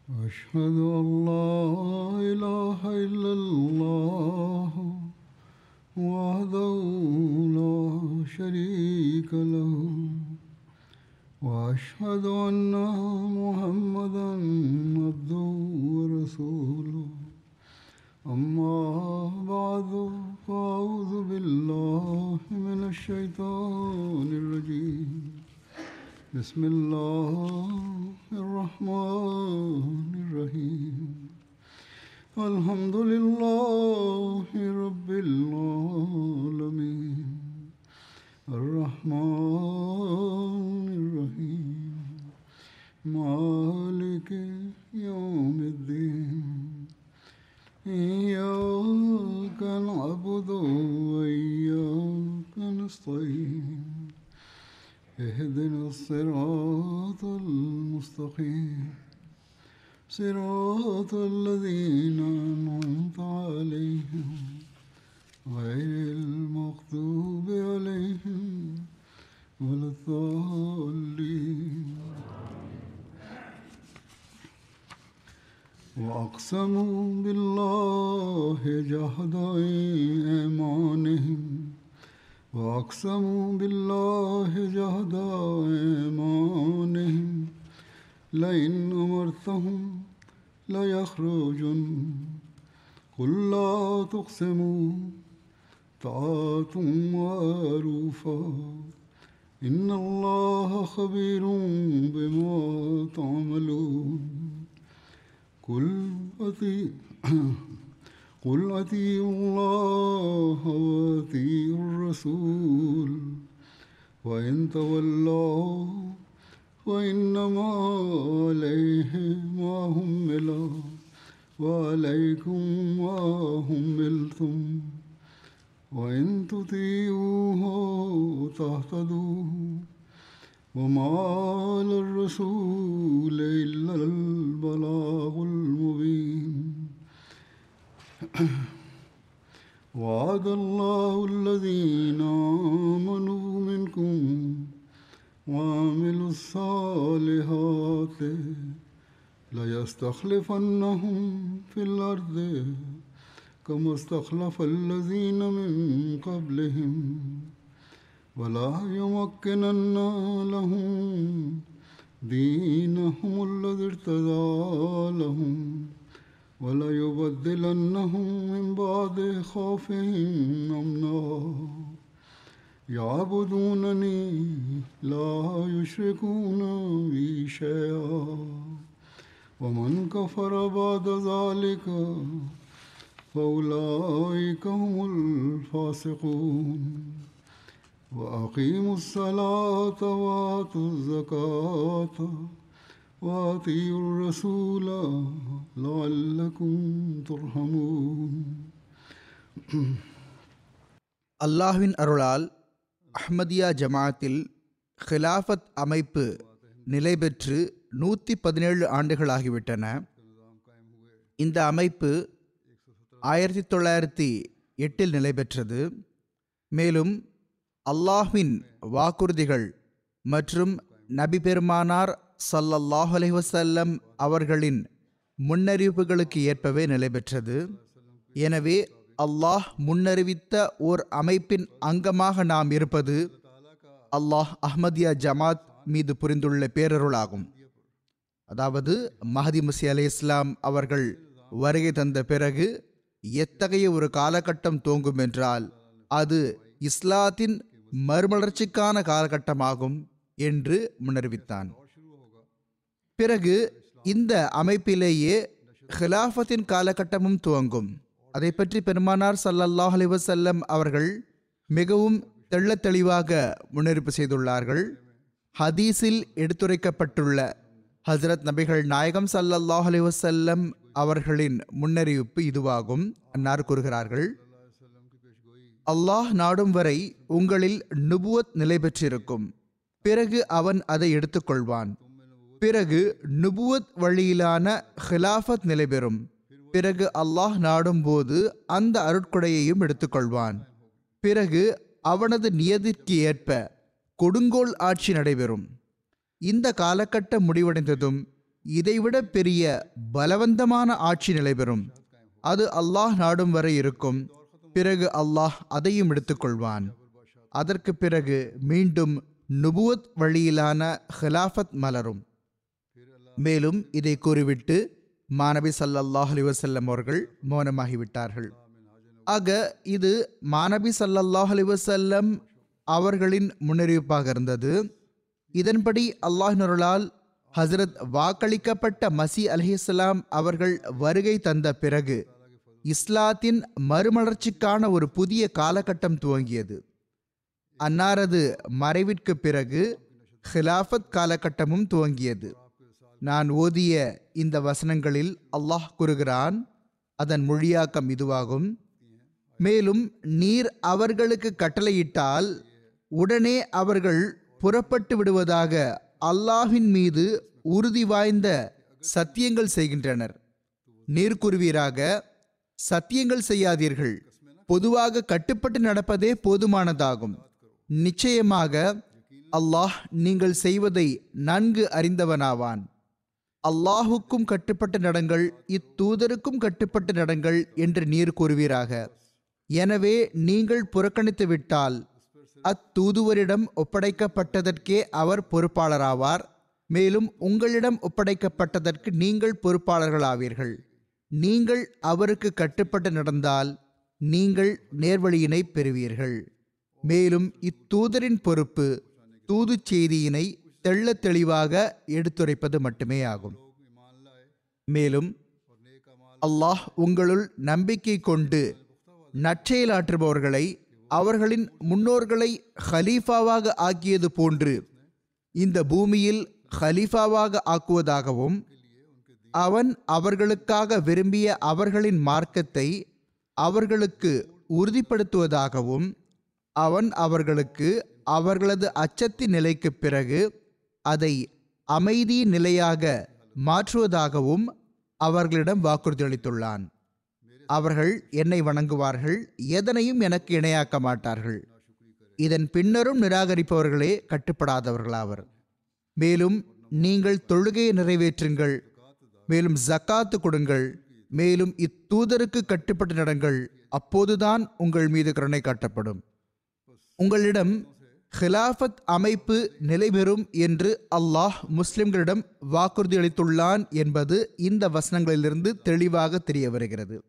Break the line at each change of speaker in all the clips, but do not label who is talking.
أشهد أن لا إله إلا الله وحده لا شريك له وأشهد أن محمدا عبده ورسوله أما بعد فأعوذ بالله من الشيطان الرجيم بسم الله الرحمن الرحيم الحمد لله رب العالمين الرحمن الرحيم مالك يوم الدين إياك نعبد وإياك نستعين اهدنا الصراط المستقيم صراط الذين أنعمت عليهم غير المغضوب عليهم ولا الضالين وأقسموا بالله جهد أيمانهم وأقسموا بالله جهد أيمانهم لئن أمرتهم ليخرجن قل لا تقسموا طاعة معروفا إن الله خبير بما تعملون قل أطيع قل أطيعوا الله وأطيعوا الرسول وإن تولوا فإنما عليه ما حمل وعليكم ما حملتم وإن تطيعوه تهتدوا وما على الرسول إلا البلاغ المبين وعد الله الذين آمنوا منكم وعملوا الصالحات ليستخلفنهم في الأرض كما استخلف الذين من قبلهم ولا يمكنن لهم دينهم الذي ارتضى لهم ولا يبدلنهم من بعد خوفهم أمنا يعبدونني لا يشركون بي شيئا ومن كفر بعد ذلك فأولئك هم الفاسقون وأقيموا الصلاة وآتوا الزكاة وأطيعوا الرسول لعلكم ترحمون
அல்லாஹ்வின் அருளால் அஹ்மதியா ஜமாத்தில் ஹிலாஃபத் அமைப்பு நிலை பெற்று நூற்றி பதினேழு ஆண்டுகளாகிவிட்டன இந்த அமைப்பு ஆயிரத்தி தொள்ளாயிரத்தி எட்டில் நிலை பெற்றது மேலும் அல்லாஹ்வின் வாக்குறுதிகள் மற்றும் நபி பெருமானார் சல்லல்லாஹ் அலைஹி வஸல்லம் அவர்களின் முன்னறிவிப்புகளுக்கு ஏற்பவே நிலை பெற்றது எனவே அல்லாஹ் முன்னறிவித்த ஓர் அமைப்பின் அங்கமாக நாம் இருப்பது அல்லாஹ் அஹ்மதியா ஜமாத் மீது புரிந்துள்ள பேரருளாகும் அதாவது மஹதி முசி அலி இஸ்லாம் அவர்கள் வருகை தந்த பிறகு எத்தகைய ஒரு காலகட்டம் தோங்கும் என்றால் அது இஸ்லாத்தின் மறுமலர்ச்சிக்கான காலகட்டமாகும் என்று முன்னறிவித்தான் பிறகு இந்த அமைப்பிலேயே ஹிலாஃபத்தின் காலகட்டமும் துவங்கும் அதை பற்றி பெருமானார் சல்லல்லாஹ் அலைஹி வஸல்லம் அவர்கள் மிகவும் தெள்ளத் தெளிவாக முன்னறிப்பு செய்துள்ளார்கள் ஹதீஸில் எடுத்துரைக்கப்பட்டுள்ள ஹஜரத் நபிகள் நாயகம் சல்லல்லாஹ் அலைஹி வஸல்லம் அவர்களின் முன்னறிவிப்பு இதுவாகும் அன்னார் கூறுகிறார்கள் அல்லாஹ் நாடும் வரை உங்களில் நுபுவத் நிலை பெற்றிருக்கும் பிறகு அவன் அதை எடுத்துக்கொள்வான் பிறகு நுபுவத் வழியிலான ஹிலாஃபத் நிலை பெறும் பிறகு அல்லாஹ் நாடும் போது அந்த அருட்கொடையையும் எடுத்துக்கொள்வான் பிறகு அவனது நியதிற்கு ஏற்ப கொடுங்கோல் ஆட்சி நடைபெறும் இந்த காலகட்டம் முடிவடைந்ததும் இதைவிட பெரிய பலவந்தமான ஆட்சி நிலைபெறும் அது அல்லாஹ் நாடும் வரை இருக்கும் பிறகு அல்லாஹ் அதையும் எடுத்துக்கொள்வான் அதற்கு பிறகு மீண்டும் நுபுவத் வழியிலான ஹிலாஃபத் மலரும் மேலும் இதை கூறிவிட்டு மாணவி சல்லல்லாஹ் அலி வசல்லம் அவர்கள் மௌனமாகிவிட்டார்கள் ஆக இது மாணவி சல்லல்லாஹ் அலி வசல்லம் அவர்களின் முன்னறிவிப்பாக இருந்தது இதன்படி அல்லாஹினருளால் ஹசரத் வாக்களிக்கப்பட்ட மசி அலிஹிஸ்லாம் அவர்கள் வருகை தந்த பிறகு இஸ்லாத்தின் மறுமலர்ச்சிக்கான ஒரு புதிய காலகட்டம் துவங்கியது அன்னாரது மறைவிற்கு பிறகு ஹிலாஃபத் காலகட்டமும் துவங்கியது நான் ஓதிய இந்த வசனங்களில் அல்லாஹ் கூறுகிறான் அதன் மொழியாக்கம் இதுவாகும் மேலும் நீர் அவர்களுக்கு கட்டளையிட்டால் உடனே அவர்கள் புறப்பட்டு விடுவதாக அல்லாஹின் மீது உறுதி வாய்ந்த சத்தியங்கள் செய்கின்றனர் நீர் கூறுவீராக சத்தியங்கள் செய்யாதீர்கள் பொதுவாக கட்டுப்பட்டு நடப்பதே போதுமானதாகும் நிச்சயமாக அல்லாஹ் நீங்கள் செய்வதை நன்கு அறிந்தவனாவான் அல்லாஹுக்கும் கட்டுப்பட்டு நடங்கள் இத்தூதருக்கும் கட்டுப்பட்டு நடங்கள் என்று நீர் கூறுவீராக எனவே நீங்கள் புறக்கணித்து விட்டால் அத்தூதுவரிடம் ஒப்படைக்கப்பட்டதற்கே அவர் பொறுப்பாளராவார் மேலும் உங்களிடம் ஒப்படைக்கப்பட்டதற்கு நீங்கள் பொறுப்பாளர்களாவீர்கள் நீங்கள் அவருக்கு கட்டுப்பட்டு நடந்தால் நீங்கள் நேர்வழியினை பெறுவீர்கள் மேலும் இத்தூதரின் பொறுப்பு தூது செய்தியினை தெள்ள தெளிவாக எடுத்துரைப்பது மட்டுமே ஆகும் மேலும் அல்லாஹ் உங்களுள் நம்பிக்கை கொண்டு நற்செயலாற்றுபவர்களை அவர்களின் முன்னோர்களை ஹலீஃபாவாக ஆக்கியது போன்று இந்த பூமியில் ஹலீஃபாவாக ஆக்குவதாகவும் அவன் அவர்களுக்காக விரும்பிய அவர்களின் மார்க்கத்தை அவர்களுக்கு உறுதிப்படுத்துவதாகவும் அவன் அவர்களுக்கு அவர்களது அச்சத்தின் நிலைக்கு பிறகு அதை அமைதி நிலையாக மாற்றுவதாகவும் அவர்களிடம் வாக்குறுதி அளித்துள்ளான் அவர்கள் என்னை வணங்குவார்கள் எதனையும் எனக்கு இணையாக்க மாட்டார்கள் இதன் பின்னரும் நிராகரிப்பவர்களே கட்டுப்படாதவர்களாவர் மேலும் நீங்கள் தொழுகையை நிறைவேற்றுங்கள் மேலும் ஜக்காத்து கொடுங்கள் மேலும் இத்தூதருக்கு கட்டுப்பட்டு நடங்கள் அப்போதுதான் உங்கள் மீது கருணை காட்டப்படும் உங்களிடம் ஹிலாஃபத் அமைப்பு நிலைபெறும் என்று அல்லாஹ் முஸ்லிம்களிடம் வாக்குறுதி அளித்துள்ளான் என்பது இந்த வசனங்களிலிருந்து தெளிவாக தெரிய வருகிறது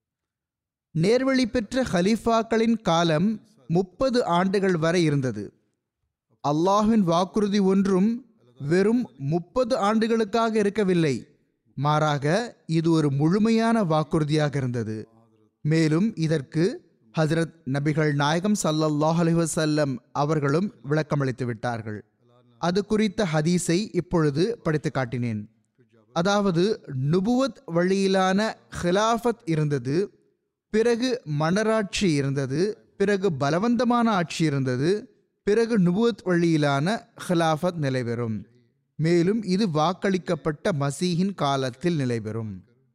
நேர்வழி பெற்ற ஹலீஃபாக்களின் காலம் முப்பது ஆண்டுகள் வரை இருந்தது அல்லாஹ்வின் வாக்குறுதி ஒன்றும் வெறும் முப்பது ஆண்டுகளுக்காக இருக்கவில்லை மாறாக இது ஒரு முழுமையான வாக்குறுதியாக இருந்தது மேலும் இதற்கு ஹஜரத் நபிகள் நாயகம் சல்லல்லாஹ் அலைஹி வஸல்லம் அவர்களும் விளக்கமளித்து விட்டார்கள் அது குறித்த ஹதீஸை இப்பொழுது படித்து காட்டினேன் அதாவது நுபுவத் வழியிலான ஹிலாஃபத் இருந்தது பிறகு மன்னராட்சி இருந்தது பிறகு பலவந்தமான ஆட்சி இருந்தது பிறகு நுபுவத் வழியிலான ஹிலாஃபத் நிலைபெறும் மேலும் இது வாக்களிக்கப்பட்ட மசீஹின் காலத்தில் நிலைபெறும்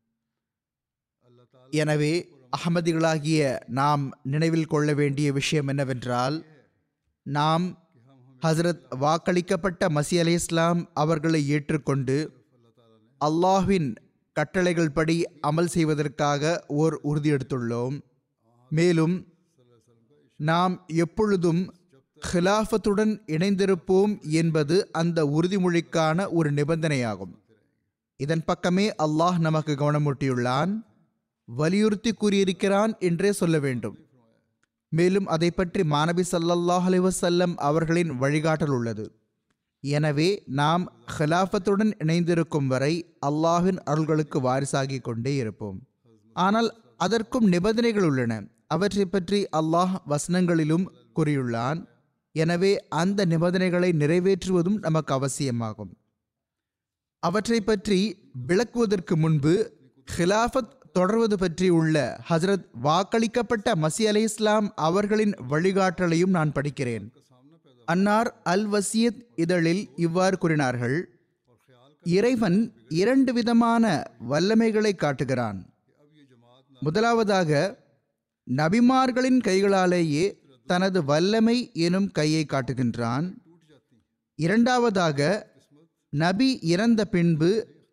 எனவே அகமதிகளாகிய நாம் நினைவில் கொள்ள வேண்டிய விஷயம் என்னவென்றால் நாம் ஹசரத் வாக்களிக்கப்பட்ட மசி அலி இஸ்லாம் அவர்களை ஏற்றுக்கொண்டு அல்லாஹ்வின் கட்டளைகள் படி அமல் செய்வதற்காக ஓர் உறுதி எடுத்துள்ளோம் மேலும் நாம் எப்பொழுதும் ஹிலாஃபத்துடன் இணைந்திருப்போம் என்பது அந்த உறுதிமொழிக்கான ஒரு நிபந்தனையாகும் இதன் பக்கமே அல்லாஹ் நமக்கு கவனமூட்டியுள்ளான் வலியுறுத்தி கூறியிருக்கிறான் என்றே சொல்ல வேண்டும் மேலும் அதை பற்றி மாணவி சல்லல்லாஹ் அலைஹி வஸல்லம் அவர்களின் வழிகாட்டல் உள்ளது எனவே நாம் ஹிலாஃபத்துடன் இணைந்திருக்கும் வரை அல்லாஹ்வின் அருள்களுக்கு வாரிசாகிக் கொண்டே இருப்போம் ஆனால் அதற்கும் நிபந்தனைகள் உள்ளன அவற்றை பற்றி அல்லாஹ் வசனங்களிலும் கூறியுள்ளான் எனவே அந்த நிபந்தனைகளை நிறைவேற்றுவதும் நமக்கு அவசியமாகும் அவற்றை பற்றி விளக்குவதற்கு முன்பு ஹிலாஃபத் தொடர்வது பற்றி உள்ள ஹஜரத் வாக்களிக்கப்பட்ட மசி அலி இஸ்லாம் அவர்களின் வழிகாட்டலையும் நான் படிக்கிறேன் அன்னார் அல் வசியத் இதழில் இவ்வாறு கூறினார்கள் இறைவன் இரண்டு விதமான வல்லமைகளை காட்டுகிறான் முதலாவதாக நபிமார்களின் கைகளாலேயே தனது வல்லமை எனும் கையை காட்டுகின்றான் இரண்டாவதாக நபி இறந்த பின்பு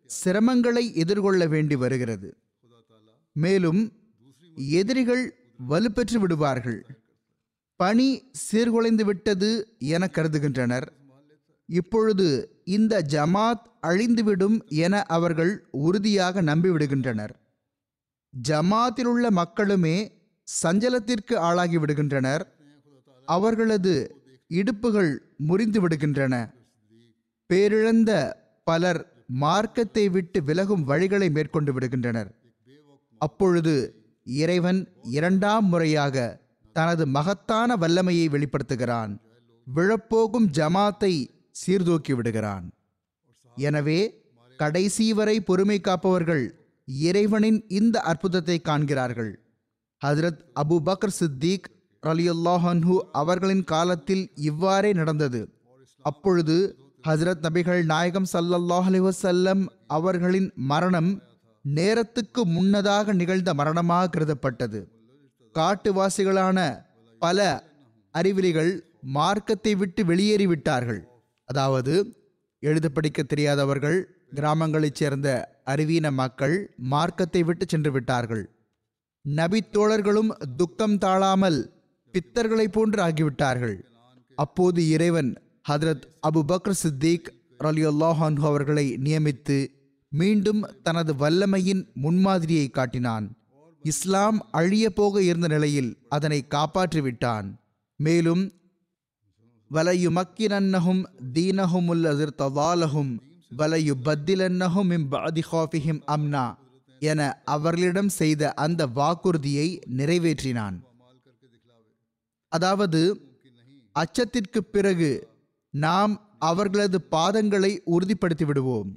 சிரமங்களை எதிர்கொள்ள வேண்டி வருகிறது மேலும் எதிரிகள் வலுப்பெற்று விடுவார்கள் பணி சீர்குலைந்து விட்டது என கருதுகின்றனர் இப்பொழுது இந்த ஜமாத் அழிந்துவிடும் என அவர்கள் உறுதியாக நம்பிவிடுகின்றனர் ஜமாத்தில் உள்ள மக்களுமே சஞ்சலத்திற்கு ஆளாகி விடுகின்றனர் அவர்களது இடுப்புகள் முறிந்து விடுகின்றன பேரிழந்த பலர் மார்க்கத்தை விட்டு விலகும் வழிகளை மேற்கொண்டு விடுகின்றனர் அப்பொழுது இறைவன் இரண்டாம் முறையாக தனது மகத்தான வல்லமையை வெளிப்படுத்துகிறான் விழப்போகும் ஜமாத்தை சீர்தூக்கி விடுகிறான் எனவே கடைசி வரை பொறுமை காப்பவர்கள் இறைவனின் இந்த அற்புதத்தை காண்கிறார்கள் ஹஜரத் அபு பக்ர் சித்திக் ரலியுல்லாஹன்ஹு அவர்களின் காலத்தில் இவ்வாறே நடந்தது அப்பொழுது ஹஜரத் நபிகள் நாயகம் ஸல்லல்லாஹு அலைஹி வஸல்லம் அவர்களின் மரணம் நேரத்துக்கு முன்னதாக நிகழ்ந்த மரணமாக கருதப்பட்டது காட்டுவாசிகளான பல அறிவிலிகள் மார்க்கத்தை விட்டு வெளியேறிவிட்டார்கள் அதாவது எழுத படிக்க தெரியாதவர்கள் கிராமங்களைச் சேர்ந்த அறிவீன மக்கள் மார்க்கத்தை விட்டு சென்று விட்டார்கள் நபி தோழர்களும் துக்கம் தாழாமல் பித்தர்களைப் போன்று ஆகிவிட்டார்கள் அப்போது இறைவன் ஹதரத் அபு பக்ர் சித்திக் ரலியுல்லாஹான் அவர்களை நியமித்து மீண்டும் தனது வல்லமையின் முன்மாதிரியை காட்டினான் இஸ்லாம் அழிய போக இருந்த நிலையில் அதனை காப்பாற்றிவிட்டான் மேலும் வலயுமக்கிரன்னஹும் தீனஹுமுல் அதிர் தவாலஹும் வலயு பத்திலன்னஹும் இம் பாதி ஹாஃபிஹிம் அம்னா என அவர்களிடம் செய்த அந்த வாக்குறுதியை நிறைவேற்றினான் அதாவது அச்சத்திற்கு பிறகு நாம் அவர்களது பாதங்களை உறுதிப்படுத்தி விடுவோம்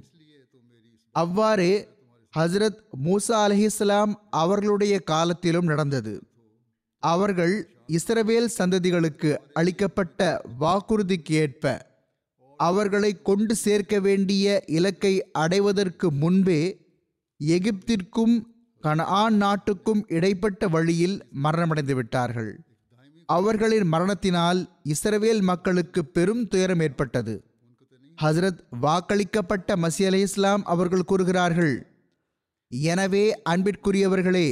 அவ்வாறே ஹஸ்ரத் மூசா அலஹிஸ்லாம் அவர்களுடைய காலத்திலும் நடந்தது அவர்கள் இஸ்ரவேல் சந்ததிகளுக்கு அளிக்கப்பட்ட வாக்குறுதிக்கு ஏற்ப அவர்களை கொண்டு சேர்க்க வேண்டிய இலக்கை அடைவதற்கு முன்பே எகிப்திற்கும் கனஆன் நாட்டுக்கும் இடைப்பட்ட வழியில் மரணமடைந்து விட்டார்கள் அவர்களின் மரணத்தினால் இஸ்ரவேல் மக்களுக்கு பெரும் துயரம் ஏற்பட்டது ஹசரத் வாக்களிக்கப்பட்ட மசி அலி இஸ்லாம் அவர்கள் கூறுகிறார்கள் எனவே அன்பிற்குரியவர்களே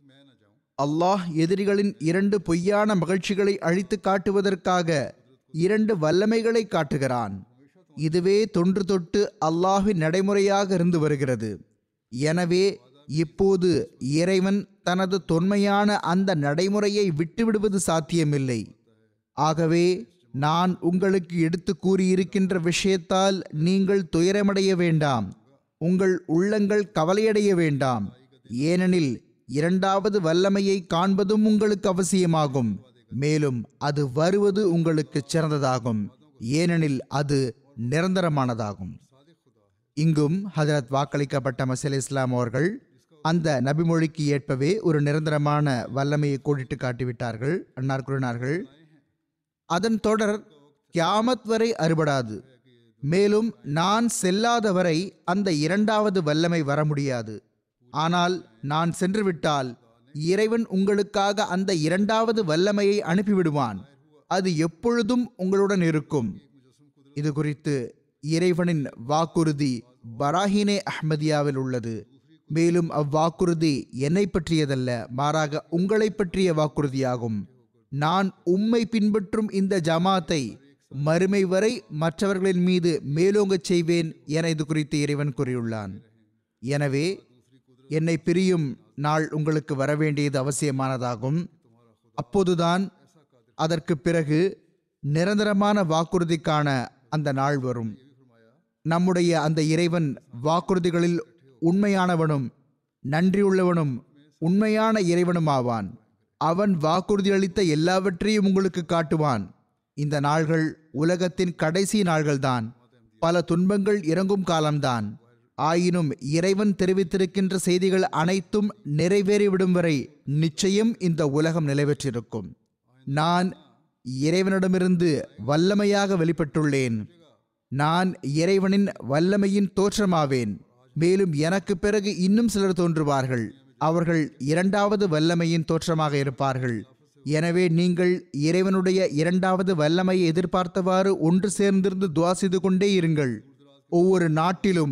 அல்லாஹ் எதிரிகளின் இரண்டு பொய்யான மகிழ்ச்சிகளை அழித்து காட்டுவதற்காக இரண்டு வல்லமைகளை காட்டுகிறான் இதுவே தொன்று தொட்டு அல்லாஹ்வின் நடைமுறையாக இருந்து வருகிறது எனவே இப்போது இறைவன் தனது தொன்மையான அந்த நடைமுறையை விட்டுவிடுவது சாத்தியமில்லை ஆகவே நான் உங்களுக்கு எடுத்து கூறியிருக்கின்ற விஷயத்தால் நீங்கள் துயரமடைய வேண்டாம் உங்கள் உள்ளங்கள் கவலையடைய வேண்டாம் ஏனெனில் இரண்டாவது வல்லமையை காண்பதும் உங்களுக்கு அவசியமாகும் மேலும் அது வருவது உங்களுக்கு சிறந்ததாகும் ஏனெனில் அது நிரந்தரமானதாகும் இங்கும் ஹஜரத் வாக்களிக்கப்பட்ட மசீல் இஸ்லாம் அவர்கள் அந்த நபிமொழிக்கு ஏற்பவே ஒரு நிரந்தரமான வல்லமையை கோடிட்டு காட்டிவிட்டார்கள் அன்னார் கூறினார்கள் அதன் தொடர் கியாமத் வரை அறுபடாது மேலும் நான் செல்லாத வரை அந்த இரண்டாவது வல்லமை வர முடியாது ஆனால் நான் சென்றுவிட்டால் இறைவன் உங்களுக்காக அந்த இரண்டாவது வல்லமையை அனுப்பிவிடுவான் அது எப்பொழுதும் உங்களுடன் இருக்கும் இது குறித்து இறைவனின் வாக்குறுதி பராஹினே அஹ்மதியாவில் உள்ளது மேலும் அவ்வாக்குறுதி என்னை பற்றியதல்ல மாறாக உங்களை பற்றிய வாக்குறுதியாகும் நான் உம்மை பின்பற்றும் இந்த ஜமாத்தை மறுமை வரை மற்றவர்களின் மீது மேலோங்கச் செய்வேன் என இது குறித்து இறைவன் கூறியுள்ளான் எனவே என்னை பிரியும் நாள் உங்களுக்கு வரவேண்டியது அவசியமானதாகும் அப்போதுதான் அதற்கு பிறகு நிரந்தரமான வாக்குறுதிக்கான அந்த நாள் வரும் நம்முடைய அந்த இறைவன் வாக்குறுதிகளில் உண்மையானவனும் நன்றியுள்ளவனும் உண்மையான இறைவனும் ஆவான் அவன் வாக்குறுதி அளித்த எல்லாவற்றையும் உங்களுக்கு காட்டுவான் இந்த நாள்கள் உலகத்தின் கடைசி நாள்கள்தான் பல துன்பங்கள் இறங்கும் காலம்தான் ஆயினும் இறைவன் தெரிவித்திருக்கின்ற செய்திகள் அனைத்தும் நிறைவேறிவிடும் வரை நிச்சயம் இந்த உலகம் நிலைபெற்றிருக்கும் நான் இறைவனிடமிருந்து வல்லமையாக வெளிப்பட்டுள்ளேன் நான் இறைவனின் வல்லமையின் தோற்றமாவேன் மேலும் எனக்கு பிறகு இன்னும் சிலர் தோன்றுவார்கள் அவர்கள் இரண்டாவது வல்லமையின் தோற்றமாக இருப்பார்கள் எனவே நீங்கள் இறைவனுடைய இரண்டாவது வல்லமையை எதிர்பார்த்தவாறு ஒன்று சேர்ந்திருந்து துவா செய்து கொண்டே இருங்கள் ஒவ்வொரு நாட்டிலும்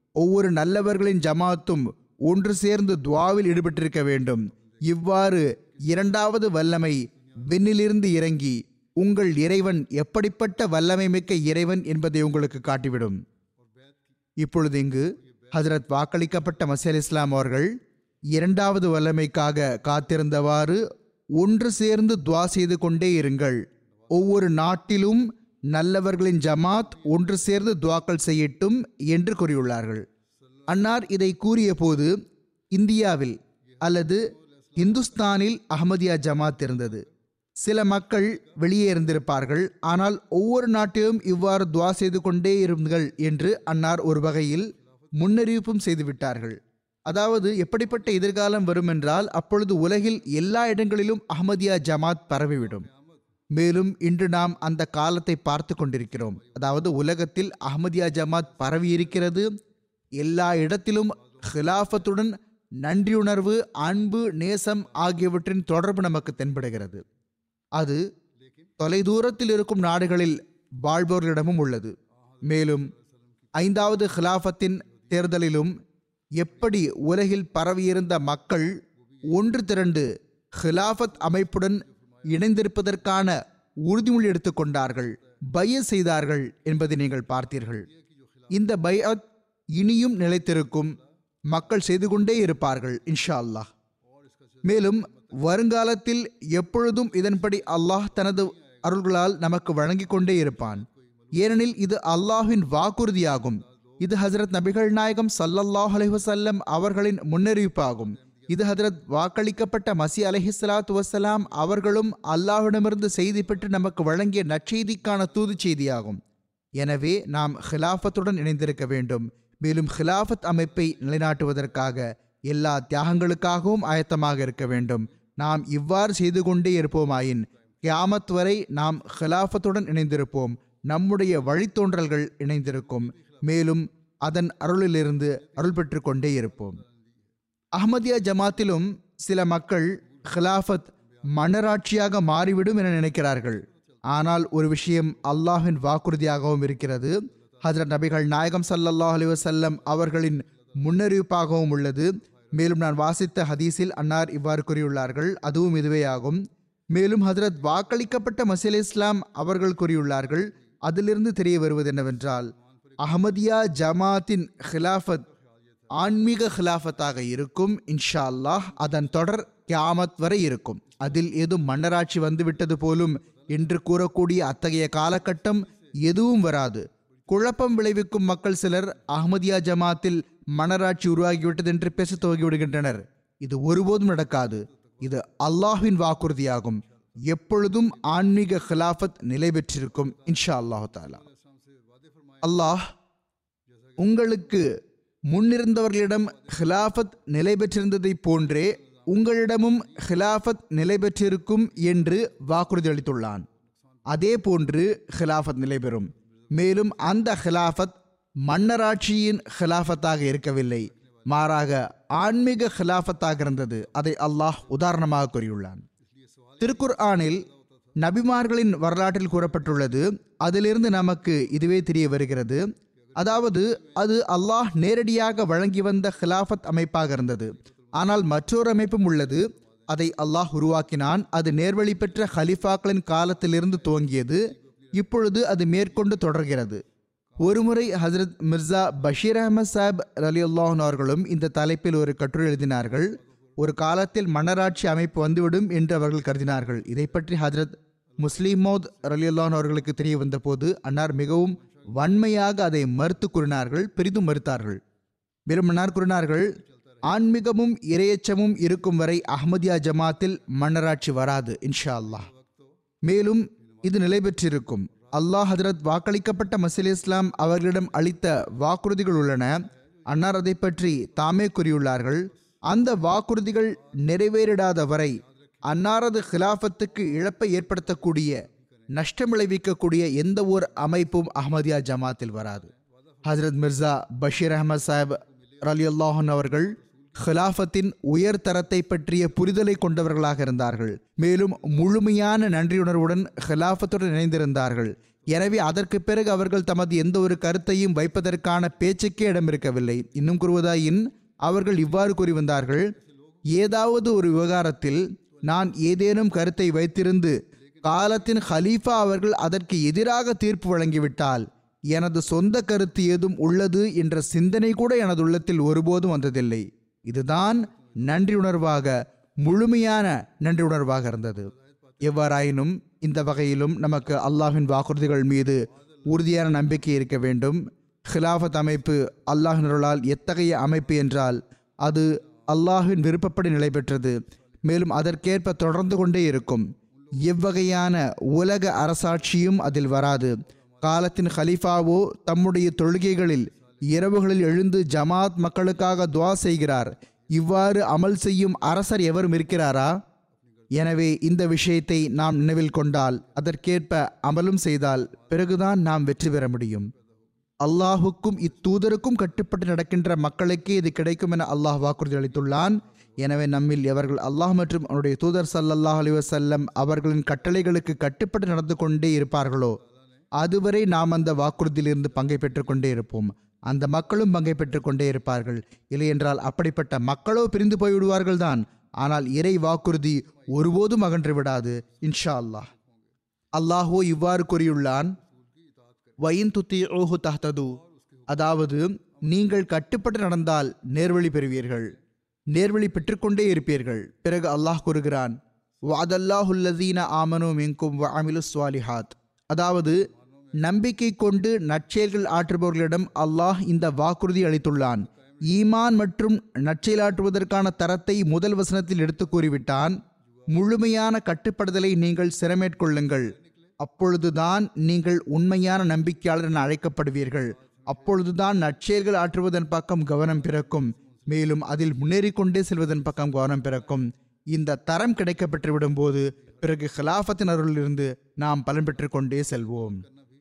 ஒவ்வொரு நல்லவர்களின் ஜமாத்தும் ஒன்று சேர்ந்து துவாவில் ஈடுபட்டிருக்க வேண்டும் இவ்வாறு இரண்டாவது வல்லமை விண்ணிலிருந்து இறங்கி உங்கள் இறைவன் எப்படிப்பட்ட வல்லமை மிக்க இறைவன் என்பதை உங்களுக்கு காட்டிவிடும் இப்பொழுது இங்கு ஹஜரத் வாக்களிக்கப்பட்ட மசி அலி இஸ்லாம் அவர்கள் இரண்டாவது வல்லமைக்காக காத்திருந்தவாறு ஒன்று சேர்ந்து துவா செய்து கொண்டே இருங்கள் ஒவ்வொரு நாட்டிலும் நல்லவர்களின் ஜமாத் ஒன்று சேர்ந்து துவாக்கள் செய்யட்டும் என்று கூறியுள்ளார்கள் அன்னார் இதை கூறிய போது இந்தியாவில் அல்லது இந்துஸ்தானில் அஹமதியா ஜமாத் இருந்தது சில மக்கள் வெளியே இருந்திருப்பார்கள் ஆனால் ஒவ்வொரு நாட்டிலும் இவ்வாறு துவா செய்து கொண்டே இருங்கள் என்று அன்னார் ஒரு வகையில் முன்னறிவிப்பும் செய்துவிட்டார்கள் அதாவது எப்படிப்பட்ட எதிர்காலம் வரும் என்றால் அப்பொழுது உலகில் எல்லா இடங்களிலும் அஹமதியா ஜமாத் பரவிவிடும் மேலும் இன்று நாம் அந்த காலத்தை பார்த்து கொண்டிருக்கிறோம் அதாவது உலகத்தில் அஹமதியா ஜமாத் பரவி இருக்கிறது எல்லா இடத்திலும் ஹிலாஃபத்துடன் நன்றியுணர்வு அன்பு நேசம் ஆகியவற்றின் தொடர்பு நமக்கு தென்படுகிறது அது தொலைதூரத்தில் இருக்கும் நாடுகளில் வாழ்பவர்களிடமும் உள்ளது மேலும் ஐந்தாவது ஹிலாஃபத்தின் தேர்தலிலும் எப்படி உலகில் பரவியிருந்த மக்கள் ஒன்று திரண்டு ஹிலாஃபத் அமைப்புடன் இணைந்திருப்பதற்கான உறுதிமொழி எடுத்துக்கொண்டார்கள் பைய செய்தார்கள் என்பதை நீங்கள் பார்த்தீர்கள் இந்த பையத் இனியும் நிலைத்திருக்கும் மக்கள் செய்து கொண்டே இருப்பார்கள் இன்ஷா அல்லாஹ் மேலும் வருங்காலத்தில் எப்பொழுதும் இதன்படி அல்லாஹ் தனது அருள்களால் நமக்கு வழங்கிக் கொண்டே இருப்பான் ஏனெனில் இது அல்லாஹ்வின் வாக்குறுதியாகும் இது ஹசரத் நபிகள் நாயகம் சல்லல்லாஹ் அலைஹி வஸல்லம் அவர்களின் முன்னறிவிப்பாகும் இது ஹதரத் வாக்களிக்கப்பட்ட மசி அலஹி சலாத்து வசலாம் அவர்களும் அல்லாஹ்விடமிருந்து செய்தி பெற்று நமக்கு வழங்கிய நற்செய்திக்கான தூது செய்தியாகும் எனவே நாம் ஹிலாஃபத்துடன் இணைந்திருக்க வேண்டும் மேலும் ஹிலாஃபத் அமைப்பை நிலைநாட்டுவதற்காக எல்லா தியாகங்களுக்காகவும் ஆயத்தமாக இருக்க வேண்டும் நாம் இவ்வாறு செய்து கொண்டே இருப்போமாயின் கியாமத் வரை நாம் ஹிலாஃபத்துடன் இணைந்திருப்போம் நம்முடைய வழித்தோன்றல்கள் இணைந்திருக்கும் மேலும் அதன் அருளிலிருந்து அருள் பெற்று கொண்டே இருப்போம் அஹ்மதியா ஜமாத்திலும் சில மக்கள் ஹிலாஃபத் மன்னராட்சியாக மாறிவிடும் என நினைக்கிறார்கள் ஆனால் ஒரு விஷயம் அல்லாஹின் வாக்குறுதியாகவும் இருக்கிறது ஹஜரத் நபிகள் நாயகம் ஸல்லல்லாஹு அலைஹி வஸல்லம் அவர்களின் முன்னறிவிப்பாகவும் உள்ளது மேலும் நான் வாசித்த ஹதீஸில் அன்னார் இவ்வாறு கூறியுள்ளார்கள் அதுவும் இதுவே ஆகும் மேலும் ஹஜரத் வாக்களிக்கப்பட்ட மசீல் இஸ்லாம் அவர்கள் கூறியுள்ளார்கள் அதிலிருந்து தெரிய வருவது என்னவென்றால் அஹமதியா ஜமாத்தின் ஹிலாஃபத் ஆன்மீக ஹிலாஃபத்தாக இருக்கும் இன்ஷா அல்லாஹ் அதன் தொடர் கியாமத் வரை இருக்கும் அதில் ஏதும் மன்னராட்சி வந்துவிட்டது போலும் என்று கூறக்கூடிய அத்தகைய காலகட்டம் எதுவும் வராது குழப்பம் விளைவிக்கும் மக்கள் சிலர் அஹ்மதியா ஜமாத்தில் மன்னராட்சி உருவாகிவிட்டது என்று பேச துவங்கி விடுகின்றனர் இது ஒருபோதும் நடக்காது இது அல்லாஹ்வின் வாக்குறுதியாகும் எப்பொழுதும் ஆன்மீக ஹிலாஃபத் நிலை பெற்றிருக்கும் இன்ஷா அல்லாஹு தாலா அல்லாஹ் உங்களுக்கு முன்னிருந்தவர்களிடம் ஹிலாஃபத் நிலை பெற்றிருந்ததைப் போன்றே உங்களிடமும் ஹிலாஃபத் நிலை பெற்றிருக்கும் என்று வாக்குறுதி அளித்துள்ளான் அதே போன்று ஹிலாஃபத் நிலை பெறும் மேலும் அந்த ஹிலாஃபத் மன்னராட்சியின் ஹிலாஃபத்தாக இருக்கவில்லை மாறாக ஆன்மீக ஹிலாஃபத்தாக இருந்தது அதை அல்லாஹ் உதாரணமாக கூறியுள்ளான் திருக்குர் ஆனில் நபிமார்களின் வரலாற்றில் கூறப்பட்டுள்ளது அதிலிருந்து நமக்கு இதுவே தெரிய வருகிறது அதாவது அது அல்லாஹ் நேரடியாக வழங்கி வந்த ஹிலாஃபத் அமைப்பாக இருந்தது ஆனால் மற்றொரு அமைப்பும் உள்ளது அதை அல்லாஹ் உருவாக்கினான் அது நேர்வழி பெற்ற ஹலிஃபாக்களின் காலத்திலிருந்து துவங்கியது இப்பொழுது அது மேற்கொண்டு தொடர்கிறது ஒருமுறை ஹசரத் மிர்சா பஷீர் அஹமத் சாஹிப் அலி அல்லாஹன் அவர்களும் இந்த தலைப்பில் ஒரு கட்டுரை எழுதினார்கள் ஒரு காலத்தில் மன்னராட்சி அமைப்பு வந்துவிடும் என்று அவர்கள் கருதினார்கள் இதை பற்றி ஹஜரத் முஸ்லிமோத் ரலியுல்லான் அவர்களுக்கு தெரிய வந்தபோது அன்னார் மிகவும் வன்மையாக அதை மறுத்து கூறினார்கள் பெரிதும் மறுத்தார்கள் மேலும் அன்னார் கூறினார்கள் ஆன்மீகமும் இரையச்சமும் இருக்கும் வரை அஹ்மதியா ஜமாத்தில் மன்னராட்சி வராது இன்ஷா அல்லாஹ் மேலும் இது நிலை பெற்றிருக்கும் அல்லாஹ் ஹதரத் வாக்களிக்கப்பட்ட மசீல் இஸ்லாம் அவர்களிடம் அளித்த வாக்குறுதிகள் உள்ளன அன்னார் அதை பற்றி தாமே கூறியுள்ளார்கள் அந்த வாக்குறுதிகள் நிறைவேறிடாத வரை அன்னாரது ஹிலாஃபத்துக்கு இழப்பை ஏற்படுத்தக்கூடிய நஷ்டம் விளைவிக்கக்கூடிய எந்த ஒரு அமைப்பும் அஹ்மதியா ஜமாத்தில் வராது ஹஜரத் மிர்சா பஷீர் அஹமத் சாஹிப் அலி அல்லாஹன் அவர்கள் ஹிலாஃபத்தின் உயர் தரத்தை பற்றிய புரிதலை கொண்டவர்களாக இருந்தார்கள் மேலும் முழுமையான நன்றியுணர்வுடன் ஹிலாஃபத்துடன் இணைந்திருந்தார்கள் எனவே அதற்கு பிறகு அவர்கள் தமது எந்த ஒரு கருத்தையும் வைப்பதற்கான பேச்சுக்கே இடமிருக்கவில்லை இன்னும் கூறுவதாயின் அவர்கள் இவ்வாறு கூறி வந்தார்கள் ஏதாவது ஒரு விவகாரத்தில் நான் ஏதேனும் கருத்தை வைத்திருந்து காலத்தின் ஹலீஃபா அவர்கள் அதற்கு எதிராக தீர்ப்பு வழங்கிவிட்டால் எனது சொந்த கருத்து ஏதும் உள்ளது என்ற சிந்தனை கூட எனது உள்ளத்தில் ஒருபோதும் வந்ததில்லை இதுதான் நன்றியுணர்வாக முழுமையான நன்றியுணர்வாக இருந்தது எவ்வாறாயினும் இந்த வகையிலும் நமக்கு அல்லாஹின் வாக்குறுதிகள் மீது உறுதியான நம்பிக்கை இருக்க வேண்டும் ஹிலாஃபத் அமைப்பு அல்லாஹினருளால் எத்தகைய அமைப்பு என்றால் அது அல்லாஹின் விருப்பப்படி நிலை பெற்றது மேலும் அதற்கேற்ப தொடர்ந்து கொண்டே இருக்கும் எவ்வகையான உலக அரசாட்சியும் அதில் வராது காலத்தின் ஹலீஃபாவோ தம்முடைய தொழுகைகளில் இரவுகளில் எழுந்து ஜமாத் மக்களுக்காக துவா செய்கிறார் இவ்வாறு அமல் செய்யும் அரசர் எவரும் இருக்கிறாரா எனவே இந்த விஷயத்தை நாம் நினைவில் கொண்டால் அதற்கேற்ப அமலும் செய்தால் பிறகுதான் நாம் வெற்றி பெற முடியும் அல்லாஹுக்கும் இத்தூதருக்கும் கட்டுப்பட்டு நடக்கின்ற மக்களுக்கே இது கிடைக்கும் என அல்லாஹ் வாக்குறுதி அளித்துள்ளான் எனவே நம்மில் எவர்கள் அல்லாஹ் மற்றும் அவனுடைய தூதர் சல்லல்லாஹ் அலி வசல்லம் அவர்களின் கட்டளைகளுக்கு கட்டுப்பட்டு நடந்து கொண்டே இருப்பார்களோ அதுவரை நாம் அந்த வாக்குறுதியிலிருந்து பங்கை பெற்றுக் கொண்டே இருப்போம் அந்த மக்களும் பங்கை பெற்றுக் கொண்டே இருப்பார்கள் இல்லையென்றால் அப்படிப்பட்ட மக்களோ பிரிந்து போய்விடுவார்கள் தான் ஆனால் இறை வாக்குறுதி ஒருபோதும் அகன்று விடாது இன்ஷா அல்லாஹ் அல்லாஹோ இவ்வாறு கூறியுள்ளான் வயின் துத்தி ஓஹு தஹ்தது அதாவது நீங்கள் கட்டுப்பட்டு நடந்தால் நேர்வழி பெறுவீர்கள் நேர்வழி பெற்றுக்கொண்டே இருப்பீர்கள் பிறகு அல்லாஹ் கூறுகிறான் வாதல்லாஹுல்லதீன ஆமனு மின்கும் வ அமிலு ஸ்வாலிஹாத் அதாவது நம்பிக்கை கொண்டு நற்செயல்கள் ஆற்றுபவர்களிடம் அல்லாஹ் இந்த வாக்குறுதி அளித்துள்ளான் ஈமான் மற்றும் நற்செயலாற்றுவதற்கான தரத்தை முதல் வசனத்தில் எடுத்து கூறிவிட்டான் முழுமையான கட்டுப்படுதலை நீங்கள் சிரமேற்கொள்ளுங்கள் அப்பொழுதுதான் நீங்கள் உண்மையான நம்பிக்கையாளர் என அழைக்கப்படுவீர்கள் அப்பொழுதுதான் நற்செயல்கள் ஆற்றுவதன் பக்கம் கவனம் பிறக்கும் மேலும் அதில் முன்னேறி கொண்டே செல்வதன் பக்கம் கவனம் பிறக்கும் இந்த தரம் கிடைக்கப்பெற்று விடும்போது பிறகு ஹிலாஃபத்தின் அருளிலிருந்து நாம் பலன் பெற்றுக் கொண்டே செல்வோம்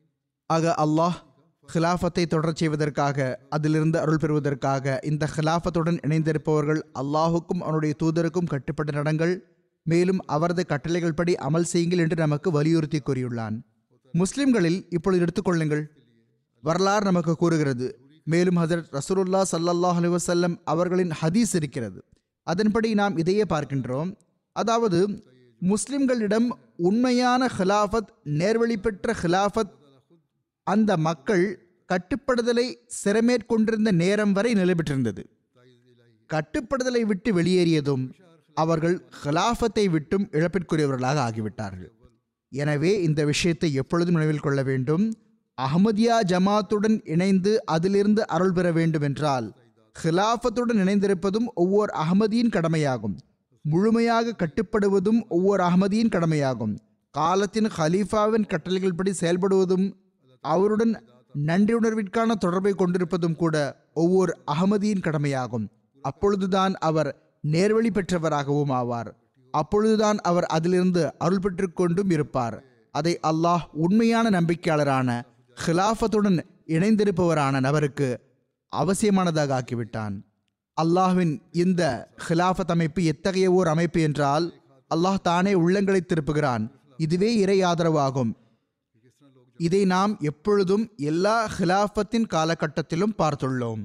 ஆக அல்லாஹ் ஹிலாஃபத்தை தொடரச் செய்வதற்காக அதிலிருந்து அருள் பெறுவதற்காக இந்த ஹிலாஃபத்துடன் இணைந்திருப்பவர்கள் அல்லாஹுக்கும் அவனுடைய தூதருக்கும் கட்டுப்பட்ட நடங்கள் மேலும் அவரது கட்டளைகள் படி அமல் செய்யுங்கள் என்று நமக்கு வலியுறுத்தி கூறியுள்ளான் முஸ்லிம்களில் இப்பொழுது எடுத்துக்கொள்ளுங்கள் வரலாறு நமக்கு கூறுகிறது மேலும் ஹசரத் ரசூலுல்லா சல்லல்லாஹ் அலி வசல்லம் அவர்களின் ஹதீஸ் இருக்கிறது அதன்படி நாம் இதையே பார்க்கின்றோம் அதாவது முஸ்லிம்களிடம் உண்மையான ஹிலாஃபத் நேர்வழி பெற்ற ஹிலாஃபத் அந்த மக்கள் கட்டுப்படுதலை சிறமேற்கொண்டிருந்த நேரம் வரை நிலைபெற்றிருந்தது கட்டுப்படுதலை விட்டு வெளியேறியதும் அவர்கள் ஹிலாஃபத்தை விட்டும் இழப்பிற்குரியவர்களாக ஆகிவிட்டார்கள் எனவே இந்த விஷயத்தை எப்பொழுதும் நினைவில் கொள்ள வேண்டும் அஹமதியா ஜமாத்துடன் இணைந்து அதிலிருந்து அருள் பெற வேண்டும் என்றால் ஹிலாஃபத்துடன் இணைந்திருப்பதும் ஒவ்வொரு அகமதியின் கடமையாகும் முழுமையாக கட்டுப்படுவதும் ஒவ்வொரு அகமதியின் கடமையாகும் காலத்தின் ஹலீஃபாவின் கட்டளைகள்படி செயல்படுவதும் அவருடன் நன்றியுணர்விற்கான தொடர்பை கொண்டிருப்பதும் கூட ஒவ்வொரு அகமதியின் கடமையாகும் அப்பொழுதுதான் அவர் நேர்வழி பெற்றவராகவும் ஆவார் அப்பொழுதுதான் அவர் அதிலிருந்து அருள் பெற்றுக் கொண்டும் இருப்பார் அதை அல்லாஹ் உண்மையான நம்பிக்கையாளரான ஹிலாஃபத்துடன் இணைந்திருப்பவரான நபருக்கு அவசியமானதாக ஆக்கிவிட்டான் அல்லாஹ்வின் இந்த ஹிலாஃபத் அமைப்பு எத்தகைய ஓர் அமைப்பு என்றால் அல்லாஹ் தானே உள்ளங்களை திருப்புகிறான் இதுவே இறை ஆதரவாகும் இதை நாம் எப்பொழுதும் எல்லா ஹிலாஃபத்தின் காலகட்டத்திலும் பார்த்துள்ளோம்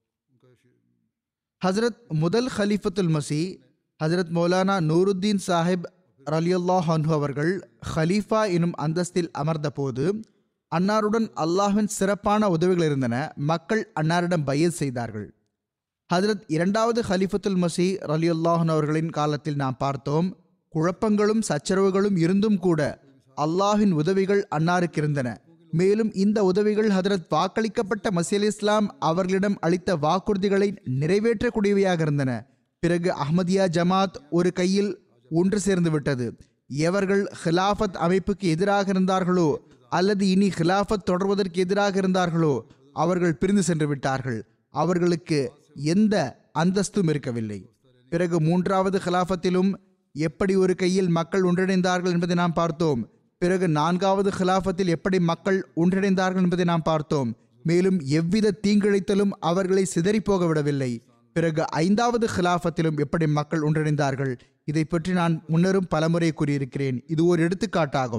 ஹசரத் முதல் ஹலீஃபத்துல் மசி ஹசரத் மௌலானா நூருத்தீன் சாஹிப் ரலியுல்லாஹ் அன்ஹு அவர்கள் ஹலீஃபா எனும் அந்தஸ்தில் அமர்ந்தபோது அன்னாருடன் அல்லாஹ்வின் சிறப்பான உதவிகள் இருந்தன மக்கள் அன்னாரிடம் பயல் செய்தார்கள் ஹஜரத் இரண்டாவது ஹலிஃபத்துல் மசி ரலியுல்லாஹன் அவர்களின் காலத்தில் நாம் பார்த்தோம் குழப்பங்களும் சச்சரவுகளும் இருந்தும் கூட அல்லாஹின் உதவிகள் அன்னாருக்கு இருந்தன மேலும் இந்த உதவிகள் ஹதரத் வாக்களிக்கப்பட்ட மசி அலி இஸ்லாம் அவர்களிடம் அளித்த வாக்குறுதிகளை நிறைவேற்றக்கூடியவையாக இருந்தன பிறகு அஹ்மதியா ஜமாத் ஒரு கையில் ஒன்று சேர்ந்து விட்டது எவர்கள் ஹிலாஃபத் அமைப்புக்கு எதிராக இருந்தார்களோ அல்லது இனி ஹிலாஃபத் தொடர்வதற்கு எதிராக இருந்தார்களோ அவர்கள் பிரிந்து சென்று விட்டார்கள் அவர்களுக்கு எந்த அந்தஸ்தும் இருக்கவில்லை பிறகு மூன்றாவது ஹிலாஃபத்திலும் எப்படி ஒரு கையில் மக்கள் ஒன்றிணைந்தார்கள் என்பதை நாம் பார்த்தோம் பிறகு நான்காவது ஹிலாஃபத்தில் எப்படி மக்கள் ஒன்றிணைந்தார்கள் என்பதை நாம் பார்த்தோம் மேலும் எவ்வித தீங்கிழைத்தலும் அவர்களை சிதறிப்போக விடவில்லை பிறகு ஐந்தாவது ஹிலாஃபத்திலும் எப்படி மக்கள் ஒன்றிணைந்தார்கள் இதை பற்றி நான் முன்னரும் பலமுறை கூறியிருக்கிறேன் இது ஒரு எடுத்துக்காட்டாகும்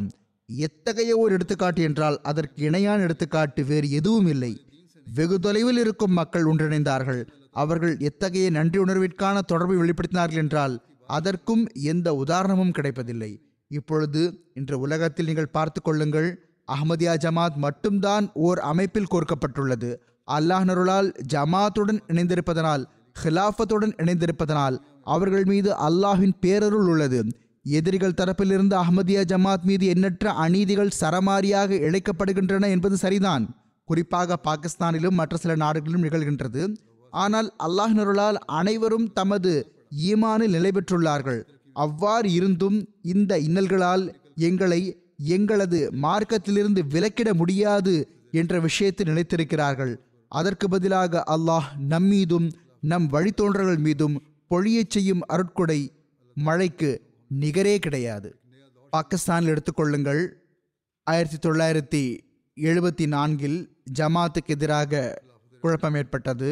எத்தகைய ஒரு எடுத்துக்காட்டு என்றால் அதற்கு இணையான எடுத்துக்காட்டு வேறு எதுவும் இல்லை வெகு தொலைவில் இருக்கும் மக்கள் ஒன்றிணைந்தார்கள் அவர்கள் எத்தகைய நன்றி உணர்விற்கான தொடர்பை வெளிப்படுத்தினார்கள் என்றால் அதற்கும் எந்த உதாரணமும் கிடைப்பதில்லை இப்பொழுது இன்று உலகத்தில் நீங்கள் பார்த்து கொள்ளுங்கள் அஹ்மதியா ஜமாத் மட்டும்தான் ஓர் அமைப்பில் கோர்க்கப்பட்டுள்ளது அல்லாஹ் நருளால் ஜமாத்துடன் இணைந்திருப்பதனால் ஹிலாஃபத்துடன் இணைந்திருப்பதனால் அவர்கள் மீது அல்லாஹ்வின் பேரருள் உள்ளது எதிரிகள் தரப்பிலிருந்து அஹ்மதியா ஜமாத் மீது எண்ணற்ற அநீதிகள் சரமாரியாக இழைக்கப்படுகின்றன என்பது சரிதான் குறிப்பாக பாகிஸ்தானிலும் மற்ற சில நாடுகளிலும் நிகழ்கின்றது ஆனால் அல்லாஹ் நருளால் அனைவரும் தமது ஈமானில் நிலை பெற்றுள்ளார்கள் அவ்வாறு இருந்தும் இந்த இன்னல்களால் எங்களை எங்களது மார்க்கத்திலிருந்து விலக்கிட முடியாது என்ற விஷயத்தில் நினைத்திருக்கிறார்கள் அதற்கு பதிலாக அல்லாஹ் நம்மீதும் நம் வழித்தோன்றல்கள் மீதும் பொழியச் செய்யும் அருட்கொடை மழைக்கு நிகரே கிடையாது பாகிஸ்தானில் எடுத்துக்கொள்ளுங்கள் ஆயிரத்தி தொள்ளாயிரத்தி எழுபத்தி நான்கில் ஜமாத்துக்கு எதிராக குழப்பம் ஏற்பட்டது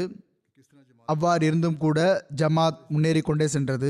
அவ்வாறு இருந்தும் கூட ஜமாத் முன்னேறி கொண்டே சென்றது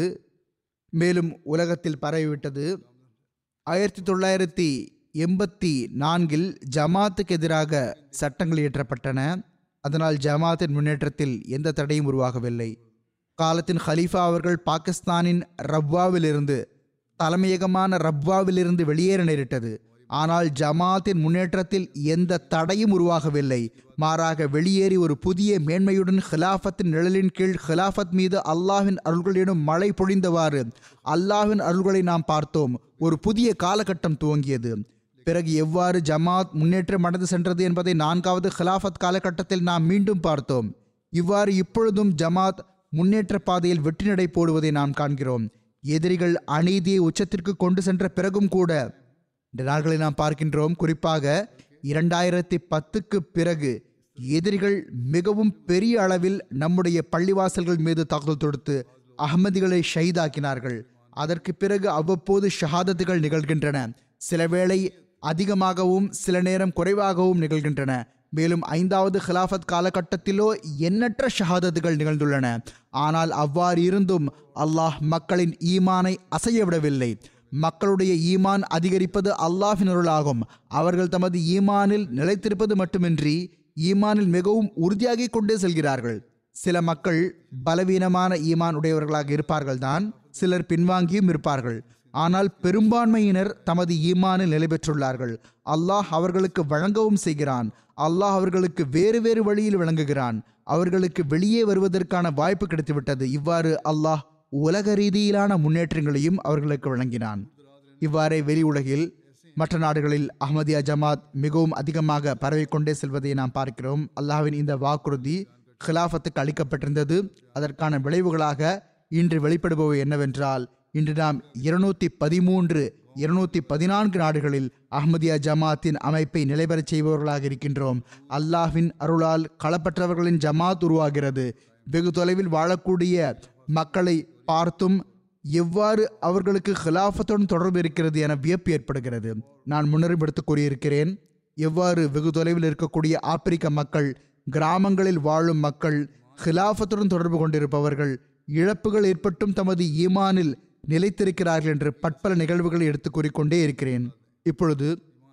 மேலும் உலகத்தில் பரவிவிட்டது ஆயிரத்தி தொள்ளாயிரத்தி எண்பத்தி நான்கில் ஜமாத்துக்கு எதிராக சட்டங்கள் இயற்றப்பட்டன அதனால் ஜமாத்தின் முன்னேற்றத்தில் எந்த தடையும் உருவாகவில்லை காலத்தின் ஹலீஃபா அவர்கள் பாகிஸ்தானின் ரப்வாவிலிருந்து தலைமையகமான ரப்வாவிலிருந்து வெளியேற நேரிட்டது ஆனால் ஜமாத்தின் முன்னேற்றத்தில் எந்த தடையும் உருவாகவில்லை மாறாக வெளியேறி ஒரு புதிய மேன்மையுடன் ஹிலாஃபத்தின் நிழலின் கீழ் ஹிலாஃபத் மீது அல்லாஹ்வின் அருள்களிடம் மழை பொழிந்தவாறு அல்லாஹ்வின் அருள்களை நாம் பார்த்தோம் ஒரு புதிய காலகட்டம் துவங்கியது பிறகு எவ்வாறு ஜமாத் முன்னேற்றம் அடைந்து சென்றது என்பதை நான்காவது ஹிலாஃபத் காலகட்டத்தில் நாம் மீண்டும் பார்த்தோம் இவ்வாறு இப்பொழுதும் ஜமாத் முன்னேற்ற பாதையில் வெற்றி நடை போடுவதை நாம் காண்கிறோம் எதிரிகள் அநீதியை உச்சத்திற்கு கொண்டு சென்ற பிறகும் கூட இந்த நாட்களை நாம் பார்க்கின்றோம் குறிப்பாக இரண்டாயிரத்தி பத்துக்கு பிறகு எதிரிகள் மிகவும் பெரிய அளவில் நம்முடைய பள்ளிவாசல்கள் மீது தாக்குதல் தொடுத்து அகமதிகளை ஷஹீதாக்கினார்கள் அதற்கு பிறகு அவ்வப்போது ஷஹாதத்துகள் நிகழ்கின்றன சில வேளை அதிகமாகவும் சில நேரம் குறைவாகவும் நிகழ்கின்றன மேலும் ஐந்தாவது ஹிலாஃபத் காலகட்டத்திலோ எண்ணற்ற ஷஹாதத்துகள் நிகழ்ந்துள்ளன ஆனால் அவ்வாறு இருந்தும் அல்லாஹ் மக்களின் ஈமானை அசைய விடவில்லை மக்களுடைய ஈமான் அதிகரிப்பது அல்லாஹின் அருளாகும் அவர்கள் தமது ஈமானில் நிலைத்திருப்பது மட்டுமின்றி ஈமானில் மிகவும் உறுதியாகிக் கொண்டே செல்கிறார்கள் சில மக்கள் பலவீனமான ஈமான் உடையவர்களாக இருப்பார்கள் தான் சிலர் பின்வாங்கியும் இருப்பார்கள் ஆனால் பெரும்பான்மையினர் தமது ஈமானில் நிலை பெற்றுள்ளார்கள் அல்லாஹ் அவர்களுக்கு வழங்கவும் செய்கிறான் அல்லாஹ் அவர்களுக்கு வேறு வேறு வழியில் விளங்குகிறான் அவர்களுக்கு வெளியே வருவதற்கான வாய்ப்பு கிடைத்துவிட்டது இவ்வாறு அல்லாஹ் உலக ரீதியிலான முன்னேற்றங்களையும் அவர்களுக்கு வழங்கினான் இவ்வாறே வெளி உலகில் மற்ற நாடுகளில் அஹ்மதியா ஜமாத் மிகவும் அதிகமாக பரவிக்கொண்டே செல்வதை நாம் பார்க்கிறோம் அல்லாஹ்வின் இந்த வாக்குறுதி ஹிலாஃபத்துக்கு அளிக்கப்பட்டிருந்தது அதற்கான விளைவுகளாக இன்று வெளிப்படுபவை என்னவென்றால் இன்று நாம் இருநூத்தி பதிமூன்று இருநூத்தி பதினான்கு நாடுகளில் அஹ்மதியா ஜமாத்தின் அமைப்பை நிலைபெறச் செய்பவர்களாக இருக்கின்றோம் அல்லாஹ்வின் அருளால் களப்பற்றவர்களின் ஜமாத் உருவாகிறது வெகு தொலைவில் வாழக்கூடிய மக்களை பார்த்தும் எவ்வாறு அவர்களுக்கு ஹிலாஃபத்துடன் தொடர்பு இருக்கிறது என வியப்பு ஏற்படுகிறது நான் முன்னரும் எடுத்து கூறியிருக்கிறேன் எவ்வாறு வெகு தொலைவில் இருக்கக்கூடிய ஆப்பிரிக்க மக்கள் கிராமங்களில் வாழும் மக்கள் ஹிலாஃபத்துடன் தொடர்பு கொண்டிருப்பவர்கள் இழப்புகள் ஏற்பட்டும் தமது ஈமானில் நிலைத்திருக்கிறார்கள் என்று பற்பல நிகழ்வுகளை எடுத்து கூறிக்கொண்டே இருக்கிறேன் இப்பொழுது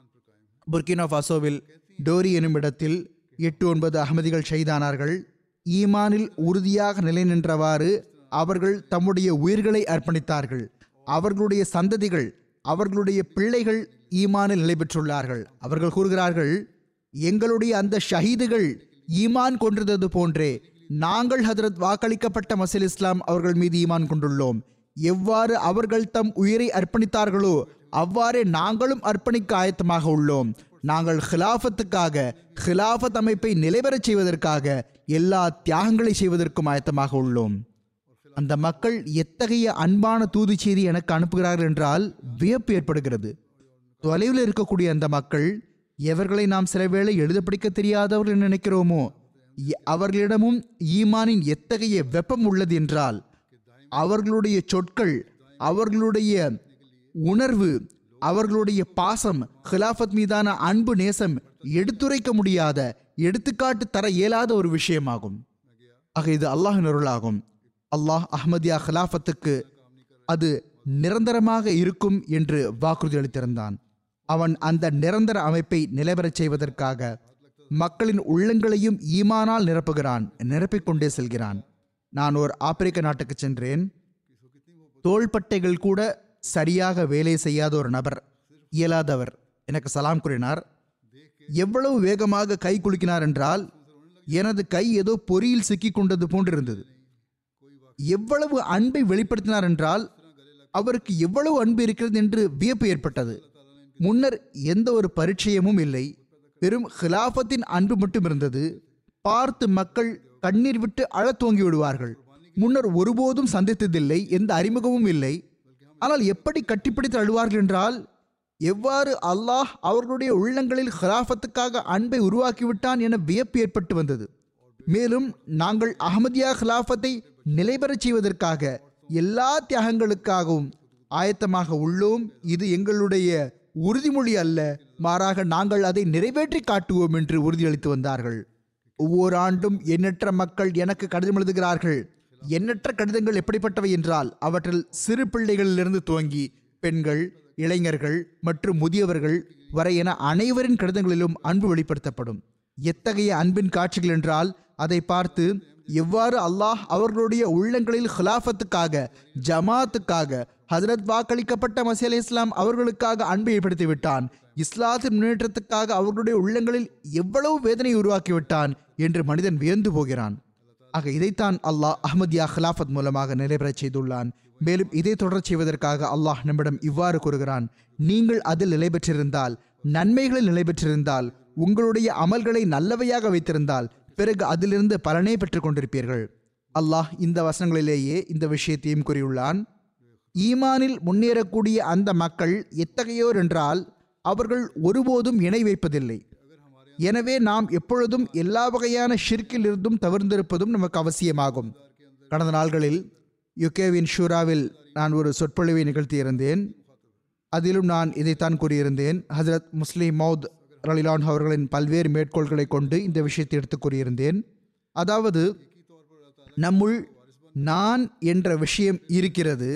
புர்கினோ ஃபாசோவில் டோரி எனும் இடத்தில் எட்டு ஒன்பது அகமதிகள் ஷைதானார்கள் ஈமானில் உறுதியாக நிலை நின்றவாறு அவர்கள் தம்முடைய உயிர்களை அர்ப்பணித்தார்கள் அவர்களுடைய சந்ததிகள் அவர்களுடைய பிள்ளைகள் ஈமானில் நிலை பெற்றுள்ளார்கள் அவர்கள் கூறுகிறார்கள் எங்களுடைய அந்த ஷஹீதுகள் ஈமான் கொண்டிருந்தது போன்றே நாங்கள் ஹதரத் வாக்களிக்கப்பட்ட மசீல் இஸ்லாம் அவர்கள் மீது ஈமான் கொண்டுள்ளோம் எவ்வாறு அவர்கள் தம் உயிரை அர்ப்பணித்தார்களோ அவ்வாறே நாங்களும் அர்ப்பணிக்க ஆயத்தமாக உள்ளோம் நாங்கள் ஹிலாஃபத்துக்காக ஹிலாஃபத் அமைப்பை நிலைபெறச் செய்வதற்காக எல்லா தியாகங்களை செய்வதற்கும் ஆயத்தமாக உள்ளோம் அந்த மக்கள் எத்தகைய அன்பான தூது செய்தி எனக்கு அனுப்புகிறார்கள் என்றால் வியப்பு ஏற்படுகிறது தொலைவில் இருக்கக்கூடிய அந்த மக்கள் எவர்களை நாம் சில வேளை எழுத படிக்க தெரியாதவர்கள் என்று நினைக்கிறோமோ எ- அவர்களிடமும் ஈமானின் எத்தகைய வெப்பம் உள்ளது என்றால் அவர்களுடைய சொற்கள் அவர்களுடைய உணர்வு அவர்களுடைய பாசம் ஹிலாஃபத் மீதான அன்பு நேசம் எடுத்துரைக்க முடியாத எடுத்துக்காட்டு தர இயலாத ஒரு விஷயமாகும் ஆக இது அல்லாஹின் அருளாகும் அல்லாஹ் அஹ்மதியா ஹிலாஃபத்துக்கு அது நிரந்தரமாக இருக்கும் என்று வாக்குறுதி அளித்திருந்தான் அவன் அந்த நிரந்தர அமைப்பை நிலைபெறச் செய்வதற்காக மக்களின் உள்ளங்களையும் ஈமானால் நிரப்புகிறான் நிரப்பிக் கொண்டே செல்கிறான் நான் ஒரு ஆப்பிரிக்க நாட்டுக்கு சென்றேன் தோள்பட்டைகள் கூட சரியாக வேலை செய்யாத ஒரு நபர் இயலாதவர் எனக்கு சலாம் கூறினார் எவ்வளவு வேகமாக கை குலுக்கினார் என்றால் எனது கை ஏதோ பொறியில் சிக்கிக் கொண்டது போன்றிருந்தது எவ்வளவு அன்பை வெளிப்படுத்தினார் என்றால் அவருக்கு எவ்வளவு அன்பு இருக்கிறது என்று வியப்பு ஏற்பட்டது முன்னர் எந்த ஒரு பரிச்சயமும் இல்லை வெறும் ஹிலாஃபத்தின் அன்பு மட்டும் இருந்தது பார்த்து மக்கள் கண்ணீர் விட்டு அழத் துவங்கி விடுவார்கள் முன்னர் ஒருபோதும் சந்தித்ததில்லை எந்த அறிமுகமும் இல்லை ஆனால் எப்படி கட்டிப்பிடித்து அழுவார்கள் என்றால் எவ்வாறு அல்லாஹ் அவர்களுடைய உள்ளங்களில் ஹிலாஃபத்துக்காக அன்பை உருவாக்கிவிட்டான் என வியப்பு ஏற்பட்டு வந்தது மேலும் நாங்கள் அஹமதியா ஹிலாஃபத்தை நிலைபெறச் செய்வதற்காக எல்லா தியாகங்களுக்காகவும் ஆயத்தமாக உள்ளோம் இது எங்களுடைய உறுதிமொழி அல்ல மாறாக நாங்கள் அதை நிறைவேற்றி காட்டுவோம் என்று உறுதியளித்து வந்தார்கள் ஒவ்வொரு ஆண்டும் எண்ணற்ற மக்கள் எனக்கு கடிதம் எழுதுகிறார்கள் எண்ணற்ற கடிதங்கள் எப்படிப்பட்டவை என்றால் அவற்றில் சிறு பிள்ளைகளிலிருந்து துவங்கி பெண்கள் இளைஞர்கள் மற்றும் முதியவர்கள் வரை என அனைவரின் கடிதங்களிலும் அன்பு வெளிப்படுத்தப்படும் எத்தகைய அன்பின் காட்சிகள் என்றால் அதை பார்த்து எவ்வாறு அல்லாஹ் அவர்களுடைய உள்ளங்களில் ஹிலாஃபத்துக்காக ஜமாத்துக்காக ஹஜரத் வாக்களிக்கப்பட்ட மசி அலி இஸ்லாம் அவர்களுக்காக அன்பை ஏற்படுத்தி விட்டான் இஸ்லாத்தின் முன்னேற்றத்துக்காக அவர்களுடைய உள்ளங்களில் எவ்வளவு வேதனை உருவாக்கி விட்டான் என்று மனிதன் வியந்து போகிறான் ஆக இதைத்தான் அல்லாஹ் அஹ்மதியா ஹிலாஃபத் மூலமாக நிறைவேறச் செய்துள்ளான் மேலும் இதை தொடரச் செய்வதற்காக அல்லாஹ் நம்மிடம் இவ்வாறு கூறுகிறான் நீங்கள் அதில் நிலை பெற்றிருந்தால் நன்மைகளில் நிலை பெற்றிருந்தால் உங்களுடைய அமல்களை நல்லவையாக வைத்திருந்தால் பிறகு அதிலிருந்து பலனே பெற்றுக் கொண்டிருப்பீர்கள் அல்லாஹ் இந்த வசனங்களிலேயே இந்த விஷயத்தையும் கூறியுள்ளான் ஈமானில் முன்னேறக்கூடிய அந்த மக்கள் எத்தகையோர் என்றால் அவர்கள் ஒருபோதும் இணை வைப்பதில்லை எனவே நாம் எப்பொழுதும் எல்லா வகையான ஷிர்க்கில் இருந்தும் தவிர்ந்திருப்பதும் நமக்கு அவசியமாகும் கடந்த நாள்களில் யுகேவின் ஷூராவில் நான் ஒரு சொற்பொழிவை நிகழ்த்தியிருந்தேன் அதிலும் நான் இதைத்தான் கூறியிருந்தேன் ஹஜரத் முஸ்லிம் மௌத் ரலிலான் அவர்களின் பல்வேறு மேற்கோள்களை கொண்டு இந்த விஷயத்தை எடுத்து கூறியிருந்தேன் அதாவது நம்முள் நான் என்ற விஷயம் இருக்கிறது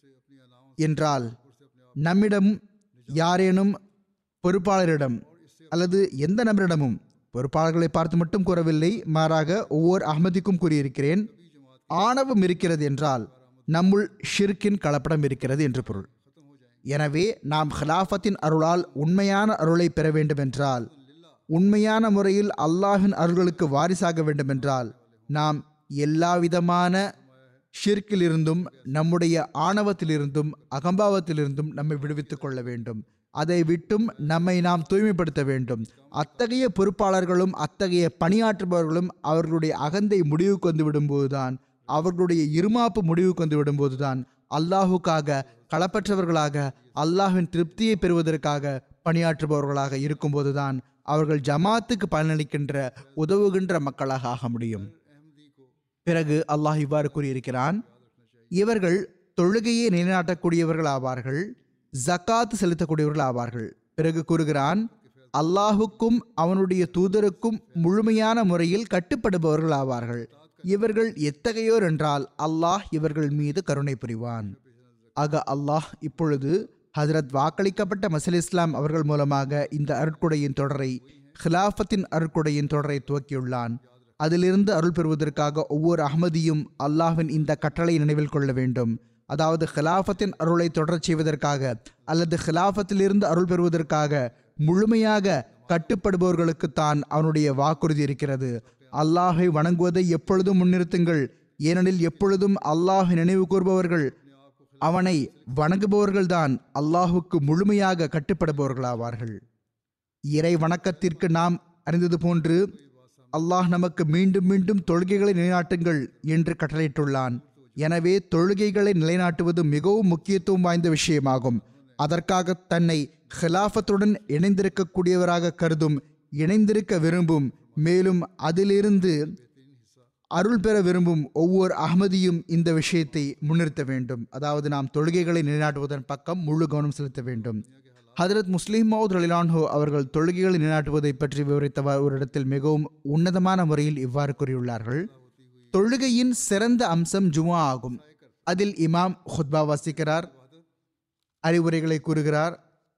என்றால் நம்மிடம் யாரேனும் பொறுப்பாளரிடம் அல்லது எந்த நபரிடமும் பொறுப்பாளர்களை பார்த்து மட்டும் கூறவில்லை மாறாக ஒவ்வொரு அகமதிக்கும் கூறியிருக்கிறேன் ஆணவம் இருக்கிறது என்றால் நம்முள் ஷிர்கின் கலப்படம் இருக்கிறது என்று பொருள் எனவே நாம் ஹிலாஃபத்தின் அருளால் உண்மையான அருளை பெற வேண்டுமென்றால் உண்மையான முறையில் அல்லாஹின் அருள்களுக்கு வாரிசாக வேண்டுமென்றால் நாம் எல்லா விதமான ஷிர்க்கிலிருந்தும் நம்முடைய ஆணவத்திலிருந்தும் அகம்பாவத்திலிருந்தும் நம்மை விடுவித்துக் கொள்ள வேண்டும் அதை விட்டும் நம்மை நாம் தூய்மைப்படுத்த வேண்டும் அத்தகைய பொறுப்பாளர்களும் அத்தகைய பணியாற்றுபவர்களும் அவர்களுடைய அகந்தை முடிவுக்கு வந்து விடும்போதுதான் அவர்களுடைய இருமாப்பு முடிவுக்கு வந்து விடும்போதுதான் அல்லாஹுக்காக களப்பற்றவர்களாக அல்லாஹ்வின் திருப்தியை பெறுவதற்காக பணியாற்றுபவர்களாக இருக்கும்போதுதான் அவர்கள் ஜமாத்துக்கு பலனளிக்கின்ற உதவுகின்ற மக்களாக ஆக முடியும் பிறகு அல்லாஹ் இவ்வாறு கூறியிருக்கிறான் இவர்கள் தொழுகையை நிலைநாட்டக்கூடியவர்கள் ஆவார்கள் ஜக்காத் செலுத்தக்கூடியவர்கள் ஆவார்கள் பிறகு கூறுகிறான் அல்லாஹுக்கும் அவனுடைய தூதருக்கும் முழுமையான முறையில் கட்டுப்படுபவர்கள் ஆவார்கள் இவர்கள் எத்தகையோர் என்றால் அல்லாஹ் இவர்கள் மீது கருணை புரிவான் ஆக அல்லாஹ் இப்பொழுது ஹஜரத் வாக்களிக்கப்பட்ட மசல் இஸ்லாம் அவர்கள் மூலமாக இந்த அருட்கொடையின் தொடரை ஹிலாஃபத்தின் அருட்கொடையின் தொடரை துவக்கியுள்ளான் அதிலிருந்து அருள் பெறுவதற்காக ஒவ்வொரு அகமதியும் அல்லாஹ்வின் இந்த கட்டளை நினைவில் கொள்ள வேண்டும் அதாவது ஹிலாஃபத்தின் அருளை தொடரச் செய்வதற்காக அல்லது ஹிலாஃபத்திலிருந்து அருள் பெறுவதற்காக முழுமையாக கட்டுப்படுபவர்களுக்குத்தான் அவனுடைய வாக்குறுதி இருக்கிறது அல்லாஹை வணங்குவதை எப்பொழுதும் முன்னிறுத்துங்கள் ஏனெனில் எப்பொழுதும் அல்லாஹ் நினைவு கூறுபவர்கள் அவனை வணங்குபவர்கள்தான் அல்லாஹுக்கு முழுமையாக கட்டுப்படுபவர்களாவார்கள் இறை வணக்கத்திற்கு நாம் அறிந்தது போன்று அல்லாஹ் நமக்கு மீண்டும் மீண்டும் தொழுகைகளை நிலைநாட்டுங்கள் என்று கட்டளையிட்டுள்ளான் எனவே தொழுகைகளை நிலைநாட்டுவது மிகவும் முக்கியத்துவம் வாய்ந்த விஷயமாகும் அதற்காக தன்னை ஹிலாஃபத்துடன் இணைந்திருக்கக்கூடியவராக கருதும் இணைந்திருக்க விரும்பும் மேலும் அதிலிருந்து அருள் பெற விரும்பும் ஒவ்வொரு அகமதியும் இந்த விஷயத்தை முன்னிறுத்த வேண்டும் அதாவது நாம் தொழுகைகளை நிலைநாட்டுவதன் பக்கம் முழு கவனம் செலுத்த வேண்டும் ஹதரத் முஸ்லிம் மவுத் ரலிலான்ஹோ அவர்கள் தொழுகைகளை நிலைநாட்டுவதை பற்றி விவரித்த ஒரு இடத்தில் மிகவும் உன்னதமான முறையில் இவ்வாறு கூறியுள்ளார்கள் தொழுகையின் சிறந்த அம்சம் ஜுமா ஆகும் அதில் இமாம் ஹுத்பா வாசிக்கிறார் அறிவுரைகளை கூறுகிறார்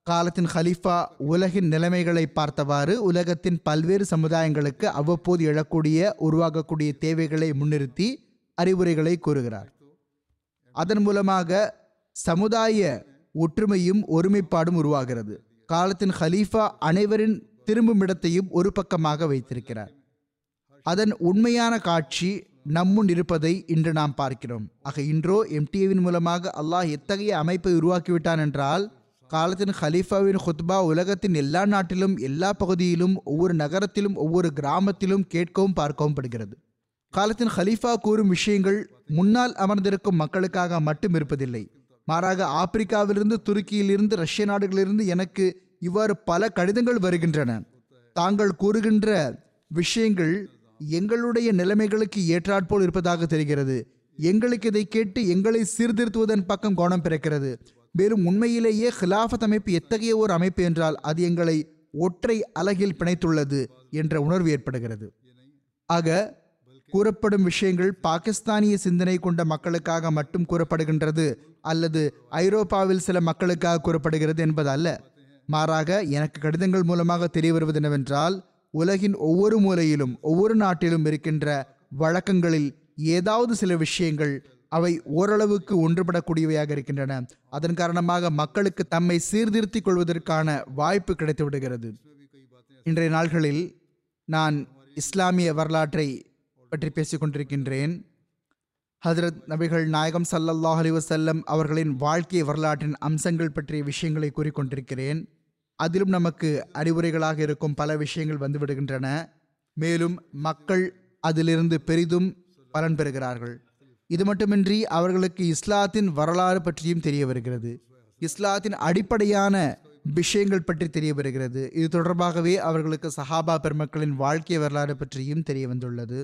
காலத்தின் ஹலீஃபா உலகின் நிலைமைகளை பார்த்தவாறு உலகத்தின் பல்வேறு சமுதாயங்களுக்கு அவ்வப்போது எழக்கூடிய உருவாகக்கூடிய தேவைகளை முன்னிறுத்தி அறிவுரைகளை கூறுகிறார் அதன் மூலமாக சமுதாய ஒற்றுமையும் ஒருமைப்பாடும் உருவாகிறது காலத்தின் ஹலீஃபா அனைவரின் திரும்பும் இடத்தையும் ஒரு பக்கமாக வைத்திருக்கிறார் அதன் உண்மையான காட்சி நம்முன் இருப்பதை இன்று நாம் பார்க்கிறோம் ஆக இன்றோ எம்டிஏவின் மூலமாக அல்லாஹ் எத்தகைய அமைப்பை உருவாக்கிவிட்டான் என்றால் காலத்தின் ஹலீஃபாவின் ஹுத்பா உலகத்தின் எல்லா நாட்டிலும் எல்லா பகுதியிலும் ஒவ்வொரு நகரத்திலும் ஒவ்வொரு கிராமத்திலும் கேட்கவும் பார்க்கவும் படுகிறது காலத்தின் ஹலீஃபா கூறும் விஷயங்கள் முன்னால் அமர்ந்திருக்கும் மக்களுக்காக மட்டும் இருப்பதில்லை மாறாக ஆப்பிரிக்காவிலிருந்து துருக்கியிலிருந்து ரஷ்ய நாடுகளிலிருந்து எனக்கு இவ்வாறு பல கடிதங்கள் வருகின்றன தாங்கள் கூறுகின்ற விஷயங்கள் எங்களுடைய நிலைமைகளுக்கு ஏற்றாற்போல் இருப்பதாக தெரிகிறது எங்களுக்கு இதை கேட்டு எங்களை சீர்திருத்துவதன் பக்கம் கவனம் பிறக்கிறது மேலும் உண்மையிலேயே ஹிலாஃபத் அமைப்பு எத்தகைய ஒரு அமைப்பு என்றால் அது எங்களை ஒற்றை அலகில் பிணைத்துள்ளது என்ற உணர்வு ஏற்படுகிறது ஆக கூறப்படும் விஷயங்கள் பாகிஸ்தானிய சிந்தனை கொண்ட மக்களுக்காக மட்டும் கூறப்படுகின்றது அல்லது ஐரோப்பாவில் சில மக்களுக்காக கூறப்படுகிறது என்பது அல்ல மாறாக எனக்கு கடிதங்கள் மூலமாக தெரிய வருவது என்னவென்றால் உலகின் ஒவ்வொரு மூலையிலும் ஒவ்வொரு நாட்டிலும் இருக்கின்ற வழக்கங்களில் ஏதாவது சில விஷயங்கள் அவை ஓரளவுக்கு ஒன்றுபடக்கூடியவையாக இருக்கின்றன அதன் காரணமாக மக்களுக்கு தம்மை சீர்திருத்திக் கொள்வதற்கான வாய்ப்பு கிடைத்து விடுகிறது இன்றைய நாள்களில் நான் இஸ்லாமிய வரலாற்றை பற்றி பேசிக் கொண்டிருக்கின்றேன் ஹதரத் நபிகள் நாயகம் ஸல்லல்லாஹு அலைஹி வஸல்லம் அவர்களின் வாழ்க்கை வரலாற்றின் அம்சங்கள் பற்றிய விஷயங்களை கூறிக்கொண்டிருக்கிறேன் அதிலும் நமக்கு அறிவுரைகளாக இருக்கும் பல விஷயங்கள் வந்து விடுகின்றன மேலும் மக்கள் அதிலிருந்து பெரிதும் பலன் பெறுகிறார்கள் இது மட்டுமின்றி அவர்களுக்கு இஸ்லாத்தின் வரலாறு பற்றியும் தெரிய வருகிறது இஸ்லாத்தின் அடிப்படையான விஷயங்கள் பற்றி தெரிய வருகிறது இது தொடர்பாகவே அவர்களுக்கு சஹாபா பெருமக்களின் வாழ்க்கை வரலாறு பற்றியும் தெரிய வந்துள்ளது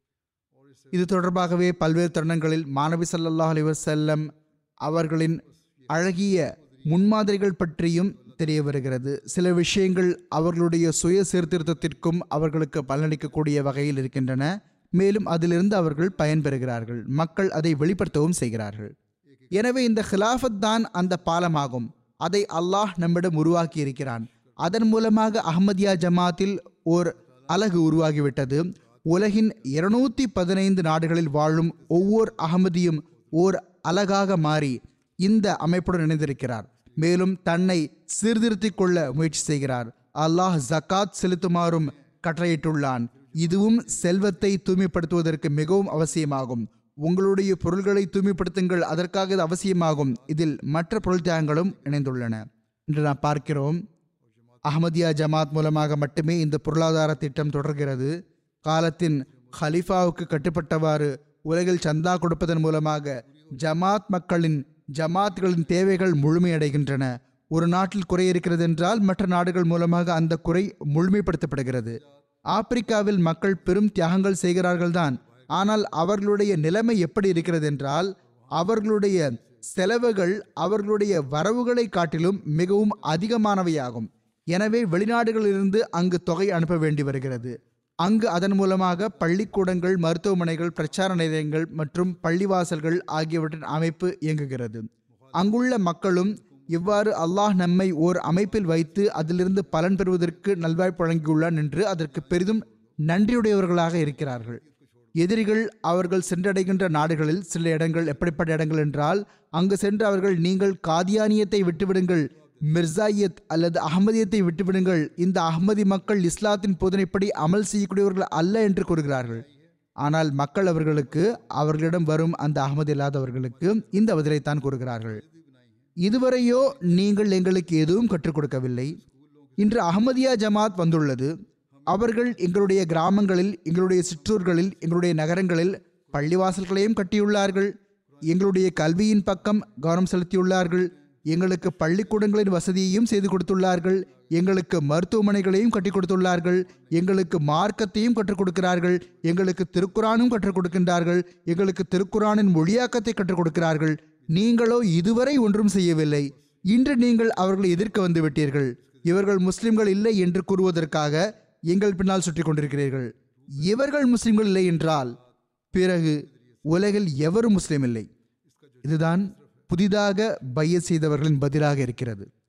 இது தொடர்பாகவே பல்வேறு தருணங்களில் மாணவி ஸல்லல்லாஹு அலைஹி வஸல்லம் அவர்களின் அழகிய முன்மாதிரிகள் பற்றியும் தெரிய வருகிறது சில விஷயங்கள் அவர்களுடைய சுய சீர்திருத்தத்திற்கும் அவர்களுக்கு பலனளிக்கக்கூடிய வகையில் இருக்கின்றன மேலும் அதிலிருந்து அவர்கள் பயன்பெறுகிறார்கள் மக்கள் அதை வெளிப்படுத்தவும் செய்கிறார்கள் எனவே இந்த ஹிலாஃபத் தான் அந்த பாலமாகும் அதை அல்லாஹ் நம்மிடம் உருவாக்கி இருக்கிறான் அதன் மூலமாக அஹ்மதியா ஜமாத்தில் ஓர் அலகு உருவாகிவிட்டது உலகின் இருநூத்தி பதினைந்து நாடுகளில் வாழும் ஒவ்வொரு அகமதியும் ஓர் அலகாக மாறி இந்த அமைப்புடன் இணைந்திருக்கிறார் மேலும் தன்னை சீர்திருத்திக் கொள்ள முயற்சி செய்கிறார் அல்லாஹ் ஜக்காத் செலுத்துமாறும் கட்டளையிட்டுள்ளான் இதுவும் செல்வத்தை தூய்மைப்படுத்துவதற்கு மிகவும் அவசியமாகும் உங்களுடைய பொருள்களை தூய்மைப்படுத்துங்கள் அதற்காக இது அவசியமாகும் இதில் மற்ற பொருள் தியாகங்களும் இணைந்துள்ளன இன்று நாம் பார்க்கிறோம் அஹமதியா ஜமாத் மூலமாக மட்டுமே இந்த பொருளாதார திட்டம் தொடர்கிறது காலத்தின் ஹலிஃபாவுக்கு கட்டுப்பட்டவாறு உலகில் சந்தா கொடுப்பதன் மூலமாக ஜமாத் மக்களின் ஜமாத்களின் தேவைகள் முழுமையடைகின்றன ஒரு நாட்டில் குறை இருக்கிறது என்றால் மற்ற நாடுகள் மூலமாக அந்த குறை முழுமைப்படுத்தப்படுகிறது ஆப்பிரிக்காவில் மக்கள் பெரும் தியாகங்கள் செய்கிறார்கள்தான் ஆனால் அவர்களுடைய நிலைமை எப்படி இருக்கிறது என்றால் அவர்களுடைய செலவுகள் அவர்களுடைய வரவுகளை காட்டிலும் மிகவும் அதிகமானவையாகும் எனவே வெளிநாடுகளிலிருந்து அங்கு தொகை அனுப்ப வேண்டி வருகிறது அங்கு அதன் மூலமாக பள்ளிக்கூடங்கள் மருத்துவமனைகள் பிரச்சார நிலையங்கள் மற்றும் பள்ளிவாசல்கள் ஆகியவற்றின் அமைப்பு இயங்குகிறது அங்குள்ள மக்களும் இவ்வாறு அல்லாஹ் நம்மை ஓர் அமைப்பில் வைத்து அதிலிருந்து பலன் பெறுவதற்கு நல்வாய்ப்பு வழங்கியுள்ளான் என்று அதற்கு பெரிதும் நன்றியுடையவர்களாக இருக்கிறார்கள் எதிரிகள் அவர்கள் சென்றடைகின்ற நாடுகளில் சில இடங்கள் எப்படிப்பட்ட இடங்கள் என்றால் அங்கு சென்று அவர்கள் நீங்கள் காதியானியத்தை விட்டுவிடுங்கள் மிர்சாயத் அல்லது அகமதியத்தை விட்டுவிடுங்கள் இந்த அகமதி மக்கள் இஸ்லாத்தின் போதனைப்படி அமல் செய்யக்கூடியவர்கள் அல்ல என்று கூறுகிறார்கள் ஆனால் மக்கள் அவர்களுக்கு அவர்களிடம் வரும் அந்த அகமதி இல்லாதவர்களுக்கு இந்த பதிலைத்தான் கூறுகிறார்கள் இதுவரையோ நீங்கள் எங்களுக்கு எதுவும் கற்றுக் கொடுக்கவில்லை இன்று அகமதியா ஜமாத் வந்துள்ளது அவர்கள் எங்களுடைய கிராமங்களில் எங்களுடைய சிற்றூர்களில் எங்களுடைய நகரங்களில் பள்ளிவாசல்களையும் கட்டியுள்ளார்கள் எங்களுடைய கல்வியின் பக்கம் கவனம் செலுத்தியுள்ளார்கள் எங்களுக்கு பள்ளிக்கூடங்களின் வசதியையும் செய்து கொடுத்துள்ளார்கள் எங்களுக்கு மருத்துவமனைகளையும் கட்டி கொடுத்துள்ளார்கள் எங்களுக்கு மார்க்கத்தையும் கற்றுக் கொடுக்கிறார்கள் எங்களுக்கு திருக்குறானும் கற்றுக் கொடுக்கின்றார்கள் எங்களுக்கு திருக்குறானின் மொழியாக்கத்தை கற்றுக் கொடுக்கிறார்கள் நீங்களோ இதுவரை ஒன்றும் செய்யவில்லை இன்று நீங்கள் அவர்களை எதிர்க்க வந்து விட்டீர்கள் இவர்கள் முஸ்லிம்கள் இல்லை என்று கூறுவதற்காக எங்கள் பின்னால் சுற்றி கொண்டிருக்கிறீர்கள் இவர்கள் முஸ்லிம்கள் இல்லை என்றால் பிறகு உலகில் எவரும் முஸ்லிம் இல்லை இதுதான் புதிதாக பைய செய்தவர்களின் பதிலாக இருக்கிறது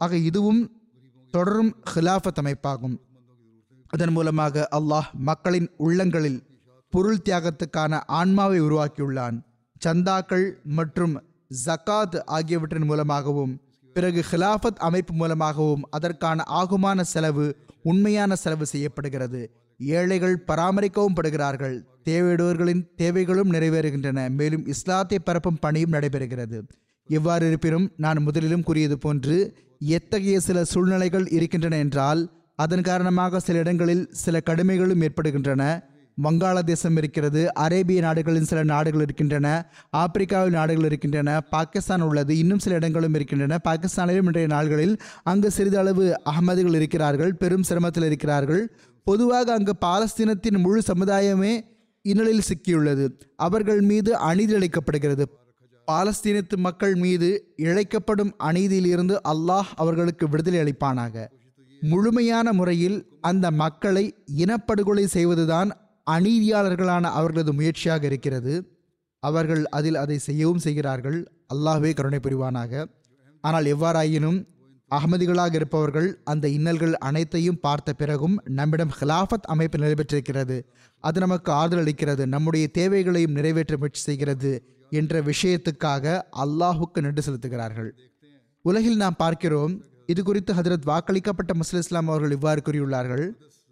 ஆக இதுவும் தொடரும் ஹிலாஃபத் அமைப்பாகும் அதன் மூலமாக அல்லாஹ் மக்களின் உள்ளங்களில் பொருள் தியாகத்துக்கான ஆன்மாவை உருவாக்கியுள்ளான் சந்தாக்கள் மற்றும் ஜகாத் ஆகியவற்றின் மூலமாகவும் பிறகு ஹிலாஃபத் அமைப்பு மூலமாகவும் அதற்கான ஆகுமான செலவு உண்மையான செலவு செய்யப்படுகிறது ஏழைகள் பராமரிக்கவும் படுகிறார்கள் தேவையுடையவர்களின் தேவைகளும் நிறைவேறுகின்றன மேலும் இஸ்லாத்தை பரப்பும் பணியும் நடைபெறுகிறது எவ்வாறு இருப்பினும் நான் முதலிலும் கூறியது போன்று எத்தகைய சில சூழ்நிலைகள் இருக்கின்றன என்றால் அதன் காரணமாக சில இடங்களில் சில கடுமைகளும் ஏற்படுகின்றன வங்காளதேசம் இருக்கிறது அரேபிய நாடுகளின் சில நாடுகள் இருக்கின்றன ஆப்பிரிக்காவில் நாடுகள் இருக்கின்றன பாகிஸ்தான் உள்ளது இன்னும் சில இடங்களும் இருக்கின்றன பாகிஸ்தானிலும் இன்றைய நாள்களில் அங்கு சிறிதளவு அகமதிகள் இருக்கிறார்கள் பெரும் சிரமத்தில் இருக்கிறார்கள் பொதுவாக அங்கு பாலஸ்தீனத்தின் முழு சமுதாயமே இன்னலில் சிக்கியுள்ளது அவர்கள் மீது அநீதி இழைக்கப்படுகிறது பாலஸ்தீனத்து மக்கள் மீது இழைக்கப்படும் அநீதியிலிருந்து அல்லாஹ் அவர்களுக்கு விடுதலை அளிப்பானாக முழுமையான முறையில் அந்த மக்களை இனப்படுகொலை செய்வதுதான் அநீதியாளர்களான அவர்களது முயற்சியாக இருக்கிறது அவர்கள் அதில் அதை செய்யவும் செய்கிறார்கள் அல்லாஹ்வே கருணை புரிவானாக ஆனால் எவ்வாறாயினும் அகமதிகளாக இருப்பவர்கள் அந்த இன்னல்கள் அனைத்தையும் பார்த்த பிறகும் நம்மிடம் ஹிலாஃபத் அமைப்பு நிறைவேற்றிருக்கிறது அது நமக்கு ஆதரவு அளிக்கிறது நம்முடைய தேவைகளையும் நிறைவேற்ற முயற்சி செய்கிறது என்ற விஷயத்துக்காக அல்லாஹுக்கு நன்றி செலுத்துகிறார்கள் உலகில் நாம் பார்க்கிறோம் இது குறித்து ஹதரத் வாக்களிக்கப்பட்ட முஸ்லிம் இஸ்லாம் அவர்கள் இவ்வாறு கூறியுள்ளார்கள்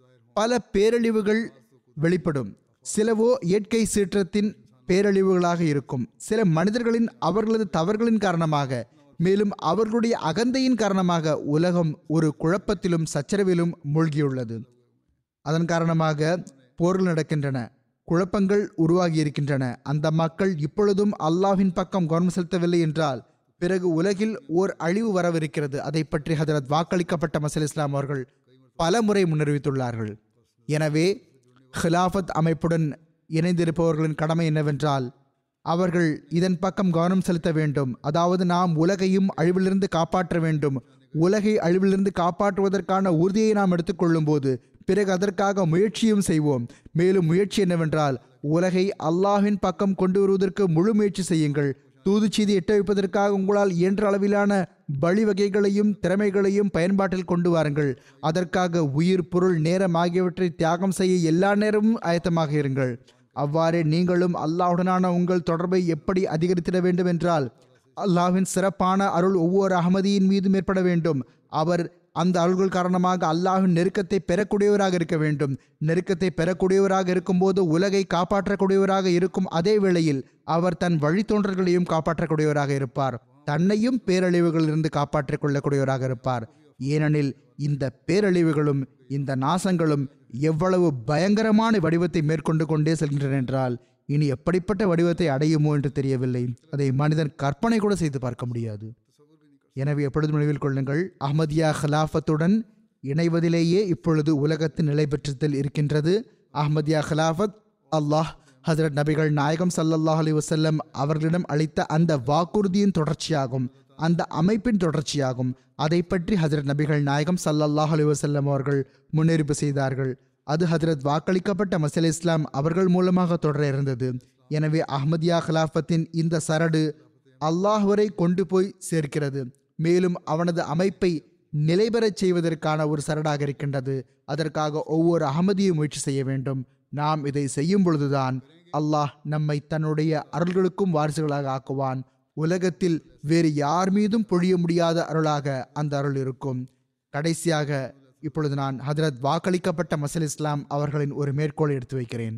பல பேரழிவுகள் வெளிப்படும் சிலவோ இயற்கை சீற்றத்தின் பேரழிவுகளாக இருக்கும் சில மனிதர்களின் அவர்களது தவறுகளின் காரணமாக மேலும் அவர்களுடைய அகந்தையின் காரணமாக உலகம் ஒரு குழப்பத்திலும் சச்சரவிலும் மூழ்கியுள்ளது அதன் காரணமாக போர்கள் நடக்கின்றன குழப்பங்கள் உருவாகி இருக்கின்றன அந்த மக்கள் இப்பொழுதும் அல்லாஹ்வின் பக்கம் கவனம் செலுத்தவில்லை என்றால் பிறகு உலகில் ஓர் அழிவு வரவிருக்கிறது அதை பற்றி ஹதரத் வாக்களிக்கப்பட்ட மசல் இஸ்லாம் அவர்கள் பல முறை முன்னறிவித்துள்ளார்கள் எனவே ஹிலாஃபத் அமைப்புடன் இணைந்திருப்பவர்களின் கடமை என்னவென்றால் அவர்கள் இதன் பக்கம் கவனம் செலுத்த வேண்டும் அதாவது நாம் உலகையும் அழிவிலிருந்து காப்பாற்ற வேண்டும் உலகை அழிவிலிருந்து காப்பாற்றுவதற்கான உறுதியை நாம் எடுத்துக்கொள்ளும் போது பிறகு அதற்காக முயற்சியும் செய்வோம் மேலும் முயற்சி என்னவென்றால் உலகை அல்லாஹ்வின் பக்கம் கொண்டு வருவதற்கு முழு முயற்சி செய்யுங்கள் தூது செய்தி எட்ட வைப்பதற்காக உங்களால் இயன்ற அளவிலான வழிவகைகளையும் திறமைகளையும் பயன்பாட்டில் கொண்டு வாருங்கள் அதற்காக உயிர் பொருள் நேரம் ஆகியவற்றை தியாகம் செய்ய எல்லா நேரமும் ஆயத்தமாக இருங்கள் அவ்வாறே நீங்களும் அல்லாஹுடனான உங்கள் தொடர்பை எப்படி அதிகரித்திட வேண்டும் என்றால் அல்லாஹ்வின் சிறப்பான அருள் ஒவ்வொரு அகமதியின் மீதும் ஏற்பட வேண்டும் அவர் அந்த அருள்கள் காரணமாக அல்லாஹ்வின் நெருக்கத்தை பெறக்கூடியவராக இருக்க வேண்டும் நெருக்கத்தை பெறக்கூடியவராக இருக்கும்போது உலகை காப்பாற்றக்கூடியவராக இருக்கும் அதே வேளையில் அவர் தன் வழித்தோன்றல்களையும் காப்பாற்றக்கூடியவராக இருப்பார் தன்னையும் பேரழிவுகளிலிருந்து காப்பாற்றிக் கொள்ளக்கூடியவராக இருப்பார் ஏனெனில் இந்த பேரழிவுகளும் இந்த நாசங்களும் எவ்வளவு பயங்கரமான வடிவத்தை மேற்கொண்டு கொண்டே செல்கின்றன என்றால் இனி எப்படிப்பட்ட வடிவத்தை அடையுமோ என்று தெரியவில்லை அதை மனிதன் கற்பனை கூட செய்து பார்க்க முடியாது எனவே எப்பொழுதும் நினைவில் கொள்ளுங்கள் அஹ்மதியா ஹிலாஃபத்துடன் இணைவதிலேயே இப்பொழுது உலகத்தின் நிலை பெற்றதில் இருக்கின்றது அஹ்மதியா ஹிலாஃபத் அல்லாஹ் ஹசரத் நபிகள் நாயகம் சல்லல்லாஹ் அலி வசல்லம் அவர்களிடம் அளித்த அந்த வாக்குறுதியின் தொடர்ச்சியாகும் அந்த அமைப்பின் தொடர்ச்சியாகும் அதை பற்றி ஹசரத் நபிகள் நாயகம் சல்லல்லாஹ் அலி வசல்லம் அவர்கள் முன்னெடுப்பு செய்தார்கள் அது ஹசரத் வாக்களிக்கப்பட்ட மசல் இஸ்லாம் அவர்கள் மூலமாக தொடர இருந்தது எனவே அஹ்மதியா ஹிலாஃபத்தின் இந்த சரடு அல்லாஹ் வரை கொண்டு போய் சேர்க்கிறது மேலும் அவனது அமைப்பை நிலைபெறச் செய்வதற்கான ஒரு சரடாக இருக்கின்றது அதற்காக ஒவ்வொரு அகமதியும் முயற்சி செய்ய வேண்டும் நாம் இதை செய்யும் பொழுதுதான் அல்லாஹ் நம்மை தன்னுடைய அருள்களுக்கும் வாரிசுகளாக ஆக்குவான் உலகத்தில் வேறு யார் மீதும் பொழிய முடியாத அருளாக அந்த அருள் இருக்கும் கடைசியாக இப்பொழுது நான் ஹதரத் வாக்களிக்கப்பட்ட மசல் இஸ்லாம் அவர்களின் ஒரு மேற்கோளை எடுத்து வைக்கிறேன்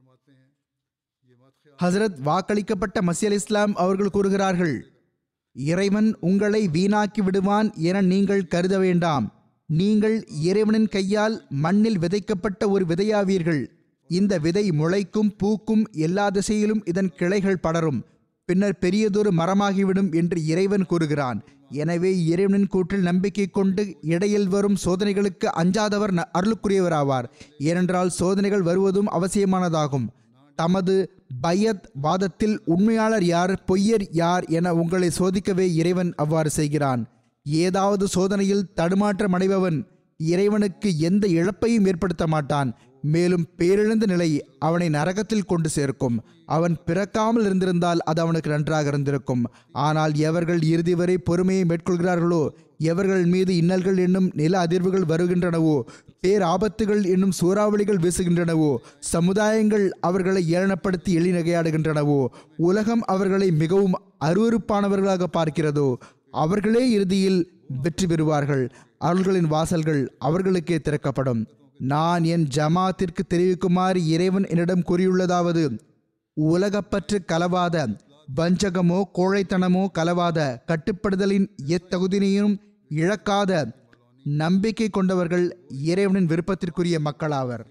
ஹசரத் வாக்களிக்கப்பட்ட மசியல் இஸ்லாம் அவர்கள் கூறுகிறார்கள் இறைவன் உங்களை வீணாக்கி விடுவான் என நீங்கள் கருத வேண்டாம் நீங்கள் இறைவனின் கையால் மண்ணில் விதைக்கப்பட்ட ஒரு விதையாவீர்கள் இந்த விதை முளைக்கும் பூக்கும் எல்லா திசையிலும் இதன் கிளைகள் படரும் பின்னர் பெரியதொரு மரமாகிவிடும் என்று இறைவன் கூறுகிறான் எனவே இறைவனின் கூற்றில் நம்பிக்கை கொண்டு இடையில் வரும் சோதனைகளுக்கு அஞ்சாதவர் ந- அருளுக்குரியவராவார் ஏனென்றால் சோதனைகள் வருவதும் அவசியமானதாகும் தமது பையத் வாதத்தில் உண்மையாளர் யார் பொய்யர் யார் என உங்களை சோதிக்கவே இறைவன் அவ்வாறு செய்கிறான் ஏதாவது சோதனையில் தடுமாற்றம் அடைபவன் இறைவனுக்கு எந்த இழப்பையும் ஏற்படுத்த மாட்டான் மேலும் பேரிழந்த நிலை அவனை நரகத்தில் கொண்டு சேர்க்கும் அவன் பிறக்காமல் இருந்திருந்தால் அது அவனுக்கு நன்றாக இருந்திருக்கும் ஆனால் எவர்கள் இறுதி வரை பொறுமையை மேற்கொள்கிறார்களோ எவர்கள் மீது இன்னல்கள் என்னும் நில அதிர்வுகள் வருகின்றனவோ பேராபத்துகள் என்னும் சூறாவளிகள் வீசுகின்றனவோ சமுதாயங்கள் அவர்களை ஏளனப்படுத்தி எளிநகையாடுகின்றனவோ உலகம் அவர்களை மிகவும் அருவருப்பானவர்களாக பார்க்கிறதோ அவர்களே இறுதியில் வெற்றி பெறுவார்கள் அவர்களின் வாசல்கள் அவர்களுக்கே திறக்கப்படும் நான் என் ஜமாத்திற்கு தெரிவிக்குமாறு இறைவன் என்னிடம் கூறியுள்ளதாவது உலகப்பற்று கலவாத வஞ்சகமோ கோழைத்தனமோ கலவாத கட்டுப்படுதலின் எத்தகுதினையும் இழக்காத நம்பிக்கை கொண்டவர்கள் இறைவனின் விருப்பத்திற்குரிய மக்களாவர்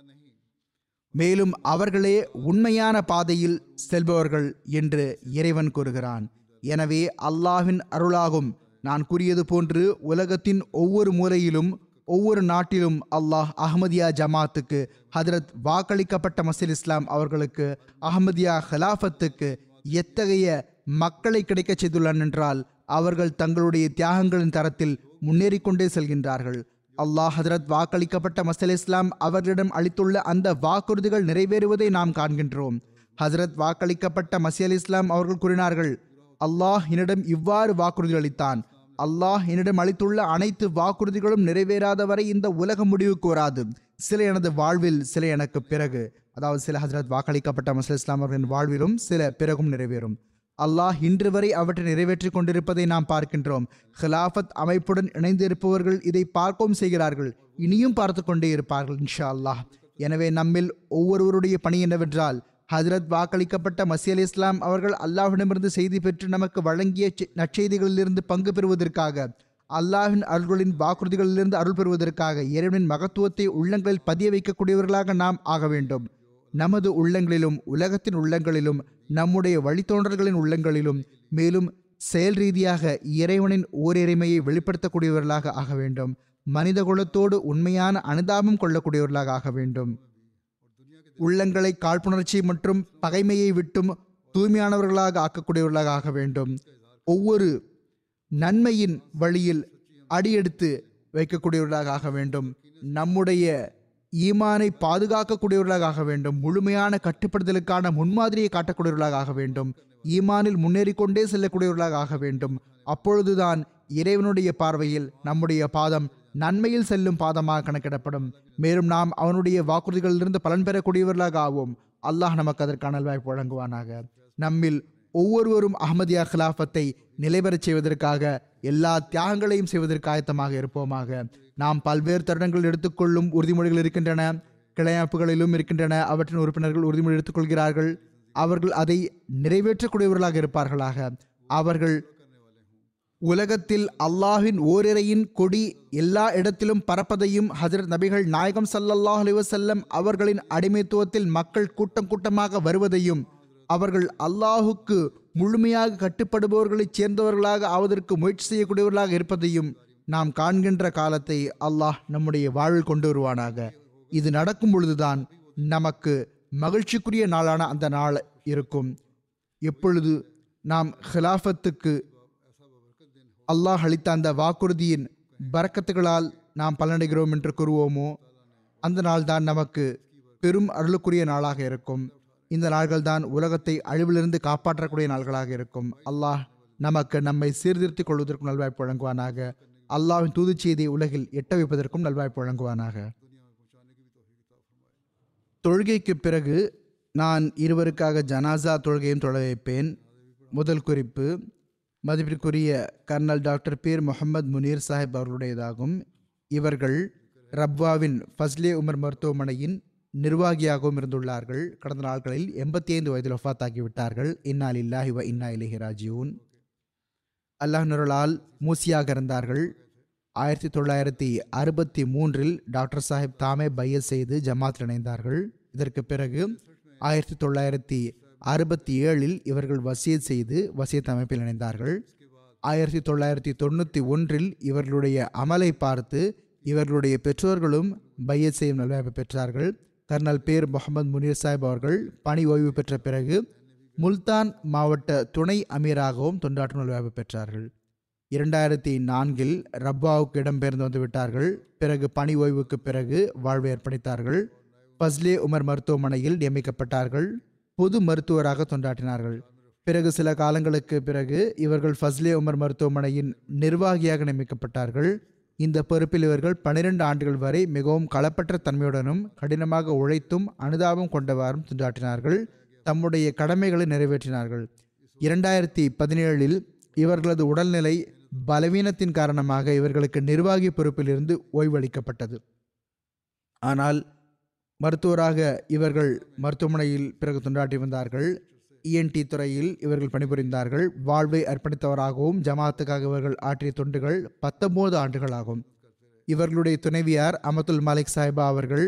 மேலும் அவர்களே உண்மையான பாதையில் செல்பவர்கள் என்று இறைவன் கூறுகிறான் எனவே அல்லாஹ்வின் அருளாகும் நான் கூறியது போன்று உலகத்தின் ஒவ்வொரு மூலையிலும் ஒவ்வொரு நாட்டிலும் அல்லாஹ் அஹ்மதியா ஜமாத்துக்கு ஹதரத் வாக்களிக்கப்பட்ட மசீல் இஸ்லாம் அவர்களுக்கு அஹ்மதியா ஹிலாஃபத்துக்கு எத்தகைய மக்களை கிடைக்கச் செய்துள்ளான் என்றால் அவர்கள் தங்களுடைய தியாகங்களின் தரத்தில் முன்னேறிக் கொண்டே செல்கின்றார்கள் அல்லாஹ் ஹதரத் வாக்களிக்கப்பட்ட மசல் இஸ்லாம் அவர்களிடம் அளித்துள்ள அந்த வாக்குறுதிகள் நிறைவேறுவதை நாம் காண்கின்றோம் ஹசரத் வாக்களிக்கப்பட்ட மசியல் இஸ்லாம் அவர்கள் கூறினார்கள் அல்லாஹ் என்னிடம் இவ்வாறு வாக்குறுதி அளித்தான் அல்லாஹ் என்னிடம் அளித்துள்ள அனைத்து வாக்குறுதிகளும் நிறைவேறாத வரை இந்த உலகம் முடிவுக்கு வராது சில எனது வாழ்வில் சில எனக்கு பிறகு அதாவது சில ஹசரத் வாக்களிக்கப்பட்ட மசல் இஸ்லாம் அவர்களின் வாழ்விலும் சில பிறகும் நிறைவேறும் அல்லாஹ் இன்று வரை அவற்றை நிறைவேற்றிக் கொண்டிருப்பதை நாம் பார்க்கின்றோம் ஹிலாஃபத் அமைப்புடன் இணைந்து இருப்பவர்கள் இதை பார்க்கவும் செய்கிறார்கள் இனியும் பார்த்து கொண்டே இருப்பார்கள் இன்ஷா அல்லாஹ் எனவே நம்மில் ஒவ்வொருவருடைய பணி என்னவென்றால் ஹஜரத் வாக்களிக்கப்பட்ட மசி அலி இஸ்லாம் அவர்கள் அல்லாஹ்விடமிருந்து செய்தி பெற்று நமக்கு வழங்கிய செ- நற்செய்திகளிலிருந்து பங்கு பெறுவதற்காக அல்லாஹ்வின் அருள்களின் வாக்குறுதிகளிலிருந்து அருள் பெறுவதற்காக இறைவனின் மகத்துவத்தை உள்ளங்களில் பதிய வைக்கக்கூடியவர்களாக நாம் ஆக வேண்டும் நமது உள்ளங்களிலும் உலகத்தின் உள்ளங்களிலும் நம்முடைய வழித்தோன்றல்களின் உள்ளங்களிலும் மேலும் செயல் ரீதியாக இறைவனின் ஓரிறைமையை வெளிப்படுத்தக்கூடியவர்களாக ஆக வேண்டும் மனித குலத்தோடு உண்மையான அனுதாபம் கொள்ளக்கூடியவர்களாக ஆக வேண்டும் உள்ளங்களை காழ்ப்புணர்ச்சி மற்றும் பகைமையை விட்டும் தூய்மையானவர்களாக ஆக்கக்கூடியவர்களாக ஆக வேண்டும் ஒவ்வொரு நன்மையின் வழியில் அடியெடுத்து வைக்கக்கூடியவர்களாக ஆக வேண்டும் நம்முடைய ஈமானை பாதுகாக்கக்கூடியவர்களாக ஆக வேண்டும் முழுமையான கட்டுப்படுத்தலுக்கான முன்மாதிரியை காட்டக்கூடியவர்களாக ஆக வேண்டும் ஈமானில் முன்னேறிக்கொண்டே செல்லக்கூடியவர்களாக ஆக வேண்டும் அப்பொழுதுதான் இறைவனுடைய பார்வையில் நம்முடைய பாதம் நன்மையில் செல்லும் பாதமாக கணக்கிடப்படும் மேலும் நாம் அவனுடைய வாக்குறுதிகளிலிருந்து பலன் பெறக்கூடியவர்களாக ஆவோம் அல்லாஹ் நமக்கு அதற்கான வாய்ப்பு வழங்குவானாக நம்மில் ஒவ்வொருவரும் அஹ்மதியா கிலாஃபத்தை நிலைபெறச் செய்வதற்காக எல்லா தியாகங்களையும் செய்வதற்கு ஆயத்தமாக இருப்போமாக நாம் பல்வேறு தருணங்கள் எடுத்துக்கொள்ளும் உறுதிமொழிகள் இருக்கின்றன கிளையாப்புகளிலும் இருக்கின்றன அவற்றின் உறுப்பினர்கள் உறுதிமொழி எடுத்துக்கொள்கிறார்கள் அவர்கள் அதை நிறைவேற்றக்கூடியவர்களாக இருப்பார்களாக அவர்கள் உலகத்தில் அல்லாஹ்வின் ஓரிரையின் கொடி எல்லா இடத்திலும் பறப்பதையும் ஹஜரத் நபிகள் நாயகம் ஸல்லல்லாஹு அலைஹி வஸல்லம் அவர்களின் அடிமைத்துவத்தில் மக்கள் கூட்டம் கூட்டமாக வருவதையும் அவர்கள் அல்லாஹுக்கு முழுமையாக கட்டுப்படுபவர்களைச் சேர்ந்தவர்களாக ஆவதற்கு முயற்சி செய்யக்கூடியவர்களாக இருப்பதையும் நாம் காண்கின்ற காலத்தை அல்லாஹ் நம்முடைய வாழ்வில் கொண்டு வருவானாக இது நடக்கும் பொழுதுதான் நமக்கு மகிழ்ச்சிக்குரிய நாளான அந்த நாள் இருக்கும் எப்பொழுது நாம் ஹிலாஃபத்துக்கு அல்லாஹ் அளித்த அந்த வாக்குறுதியின் பரக்கத்துகளால் நாம் பலனடைகிறோம் என்று கூறுவோமோ அந்த நாள் தான் நமக்கு பெரும் அருளுக்குரிய நாளாக இருக்கும் இந்த நாள்கள் தான் உலகத்தை அழிவிலிருந்து காப்பாற்றக்கூடிய நாள்களாக இருக்கும் அல்லாஹ் நமக்கு நம்மை சீர்திருத்திக் கொள்வதற்கும் நல்வாய்ப்பு வழங்குவானாக அல்லாஹ்வின் தூதுச் செய்தியை உலகில் எட்ட வைப்பதற்கும் நல்வாய்ப்பு வழங்குவானாக தொழுகைக்கு பிறகு நான் இருவருக்காக ஜனாசா தொழுகையும் தொழ வைப்பேன் முதல் குறிப்பு மதிப்பிற்குரிய கர்னல் டாக்டர் பீர் முகமது முனீர் சாஹிப் அவர்களுடையதாகும் இவர்கள் ரப்வாவின் ஃபஸ்லே உமர் மருத்துவமனையின் நிர்வாகியாகவும் இருந்துள்ளார்கள் கடந்த நாட்களில் எண்பத்தி ஐந்து வயதில் ஒஃபாத்தாகிவிட்டார்கள் இன்னால் இல்லாஹி வ இன்னா இலஹி ராஜியூன் அல்லாஹ் நுரலால் மூசியாக இருந்தார்கள் ஆயிரத்தி தொள்ளாயிரத்தி அறுபத்தி மூன்றில் டாக்டர் சாஹிப் தாமே பையஸ் செய்து ஜமாத்தில் இணைந்தார்கள் இதற்கு பிறகு ஆயிரத்தி தொள்ளாயிரத்தி அறுபத்தி ஏழில் இவர்கள் வசியத் செய்து வசியத் அமைப்பில் இணைந்தார்கள் ஆயிரத்தி தொள்ளாயிரத்தி தொண்ணூற்றி ஒன்றில் இவர்களுடைய அமலை பார்த்து இவர்களுடைய பெற்றோர்களும் பையத் செய்யும் நல்வாய்ப்பு பெற்றார்கள் கர்னல் பேர் முகமது முனீர் சாஹிப் அவர்கள் பணி ஓய்வு பெற்ற பிறகு முல்தான் மாவட்ட துணை அமீராகவும் தொண்டாற்றும் நல்வாய்ப்பு பெற்றார்கள் இரண்டாயிரத்தி நான்கில் ரப்பாவுக்கு இடம்பெயர்ந்து வந்து விட்டார்கள் பிறகு பணி ஓய்வுக்கு பிறகு வாழ்வை அர்ப்பணித்தார்கள் ஃபஸ்லே உமர் மருத்துவமனையில் நியமிக்கப்பட்டார்கள் பொது மருத்துவராக தொண்டாற்றினார்கள் பிறகு சில காலங்களுக்கு பிறகு இவர்கள் ஃபஸ்லே உமர் மருத்துவமனையின் நிர்வாகியாக நியமிக்கப்பட்டார்கள் இந்த பொறுப்பில் இவர்கள் பன்னிரண்டு ஆண்டுகள் வரை மிகவும் களப்பற்ற தன்மையுடனும் கடினமாக உழைத்தும் அனுதாபம் கொண்டவாறும் தொண்டாற்றினார்கள் தம்முடைய கடமைகளை நிறைவேற்றினார்கள் இரண்டாயிரத்தி பதினேழில் இவர்களது உடல்நிலை பலவீனத்தின் காரணமாக இவர்களுக்கு நிர்வாகி பொறுப்பிலிருந்து ஓய்வளிக்கப்பட்டது ஆனால் மருத்துவராக இவர்கள் மருத்துவமனையில் பிறகு தொண்டாற்றி வந்தார்கள் இஎன்டி துறையில் இவர்கள் பணிபுரிந்தார்கள் வாழ்வை அர்ப்பணித்தவராகவும் ஜமாத்துக்காக இவர்கள் ஆற்றிய தொண்டுகள் பத்தொன்பது ஆண்டுகள் ஆகும் இவர்களுடைய துணைவியார் அமதுல் மாலிக் சாஹிபா அவர்கள்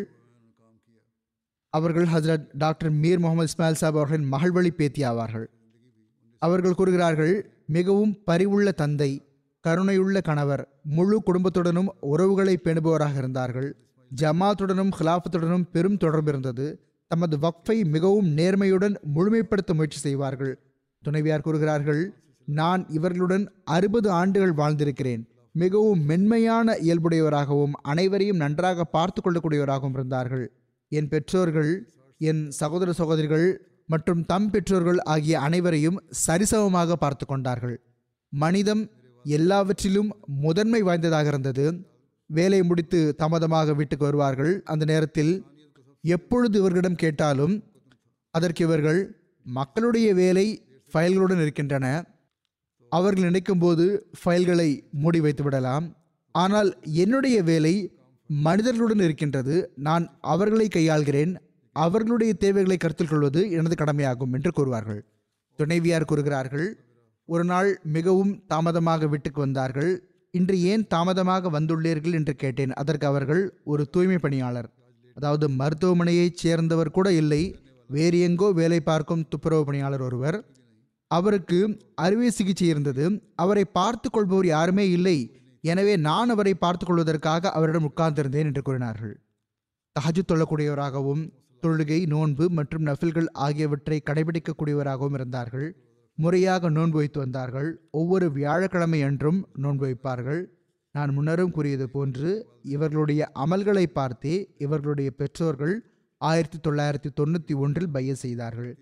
அவர்கள் ஹஜரத் டாக்டர் மீர் முகமது இஸ்மாயில் சாஹிப் அவர்களின் மகள்வழி பேத்தி ஆவார்கள் அவர்கள் கூறுகிறார்கள் மிகவும் பரிவுள்ள தந்தை கருணையுள்ள கணவர் முழு குடும்பத்துடனும் உறவுகளை பேணுபவராக இருந்தார்கள் ஜமாத்துடனும் ஹிலாஃபத்துடனும் பெரும் தொடர்பு இருந்தது தமது வக்ஃபை மிகவும் நேர்மையுடன் முழுமைப்படுத்த முயற்சி செய்வார்கள் துணைவியார் கூறுகிறார்கள் நான் இவர்களுடன் அறுபது ஆண்டுகள் வாழ்ந்திருக்கிறேன் மிகவும் மென்மையான இயல்புடையவராகவும் அனைவரையும் நன்றாக பார்த்து கொள்ளக்கூடியவராகவும் இருந்தார்கள் என் பெற்றோர்கள் என் சகோதர சகோதரிகள் மற்றும் தம் பெற்றோர்கள் ஆகிய அனைவரையும் சரிசமமாக பார்த்து கொண்டார்கள் மனிதம் எல்லாவற்றிலும் முதன்மை வாய்ந்ததாக இருந்தது வேலை முடித்து தாமதமாக வீட்டுக்கு வருவார்கள் அந்த நேரத்தில் எப்பொழுது இவர்களிடம் கேட்டாலும் அதற்கு இவர்கள் மக்களுடைய வேலை ஃபைல்களுடன் இருக்கின்றன அவர்கள் நினைக்கும் போது ஃபைல்களை மூடி வைத்து விடலாம் ஆனால் என்னுடைய வேலை மனிதர்களுடன் இருக்கின்றது நான் அவர்களை கையாள்கிறேன் அவர்களுடைய தேவைகளை கருத்தில் கொள்வது எனது கடமையாகும் என்று கூறுவார்கள் துணைவியார் கூறுகிறார்கள் ஒரு நாள் மிகவும் தாமதமாக வீட்டுக்கு வந்தார்கள் இன்று ஏன் தாமதமாக வந்துள்ளீர்கள் என்று கேட்டேன் அதற்கு அவர்கள் ஒரு தூய்மை பணியாளர் அதாவது மருத்துவமனையைச் சேர்ந்தவர் கூட இல்லை வேறு எங்கோ வேலை பார்க்கும் துப்புரவு பணியாளர் ஒருவர் அவருக்கு அறுவை சிகிச்சை இருந்தது அவரை பார்த்து கொள்பவர் யாருமே இல்லை எனவே நான் அவரை பார்த்து கொள்வதற்காக அவரிடம் உட்கார்ந்திருந்தேன் என்று கூறினார்கள் தஹஜு தொழக்கூடியவராகவும் தொழுகை நோன்பு மற்றும் நஃபில்கள் ஆகியவற்றை கடைபிடிக்கக்கூடியவராகவும் இருந்தார்கள் முறையாக நோன்பு வைத்து வந்தார்கள் ஒவ்வொரு வியாழக்கிழமை அன்றும் நோன்பு வைப்பார்கள் நான் முன்னரும் கூறியது போன்று இவர்களுடைய அமல்களை பார்த்தே இவர்களுடைய பெற்றோர்கள் ஆயிரத்தி தொள்ளாயிரத்தி தொண்ணூற்றி ஒன்றில் பைய செய்தார்கள்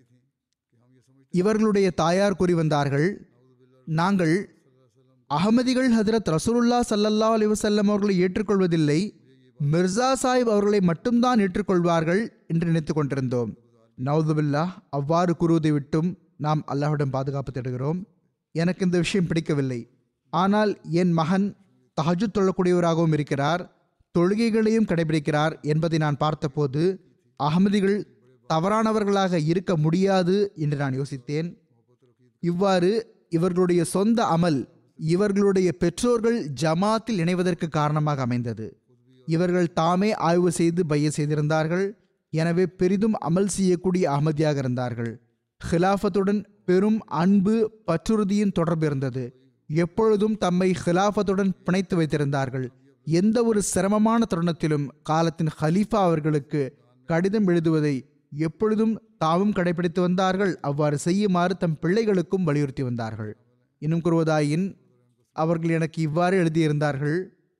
இவர்களுடைய தாயார் கூறி வந்தார்கள் நாங்கள் அகமதிகள் ஹதரத் ரசூலுல்லா சல்லல்லா அலி வசல்லம் அவர்களை ஏற்றுக்கொள்வதில்லை மிர்சா சாஹிப் அவர்களை மட்டும்தான் ஏற்றுக்கொள்வார்கள் என்று நினைத்து கொண்டிருந்தோம் நவுதுபில்லா அவ்வாறு கூறுவதை விட்டும் நாம் அல்லாஹ்விடம் பாதுகாப்பு தேடுகிறோம் எனக்கு இந்த விஷயம் பிடிக்கவில்லை ஆனால் என் மகன் தஹஜு தொழக்கூடியவராகவும் இருக்கிறார் தொழுகைகளையும் கடைபிடிக்கிறார் என்பதை நான் பார்த்தபோது அகமதிகள் தவறானவர்களாக இருக்க முடியாது என்று நான் யோசித்தேன் இவ்வாறு இவர்களுடைய சொந்த அமல் இவர்களுடைய பெற்றோர்கள் ஜமாத்தில் இணைவதற்கு காரணமாக அமைந்தது இவர்கள் தாமே ஆய்வு செய்து பைய செய்திருந்தார்கள் எனவே பெரிதும் அமல் செய்யக்கூடிய அகமதியாக இருந்தார்கள் ஹிலாஃபத்துடன் பெரும் அன்பு பற்றுறுதியின் தொடர்பு இருந்தது எப்பொழுதும் தம்மை ஹிலாஃபத்துடன் பிணைத்து வைத்திருந்தார்கள் எந்த ஒரு சிரமமான தருணத்திலும் காலத்தின் ஹலீஃபா அவர்களுக்கு கடிதம் எழுதுவதை எப்பொழுதும் தாமும் கடைபிடித்து வந்தார்கள் அவ்வாறு செய்யுமாறு தம் பிள்ளைகளுக்கும் வலியுறுத்தி வந்தார்கள் இன்னும் கூறுவதாயின் அவர்கள் எனக்கு இவ்வாறு எழுதியிருந்தார்கள்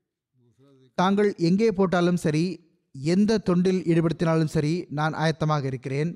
தாங்கள் எங்கே போட்டாலும் சரி எந்த தொண்டில் ஈடுபடுத்தினாலும் சரி நான் ஆயத்தமாக இருக்கிறேன்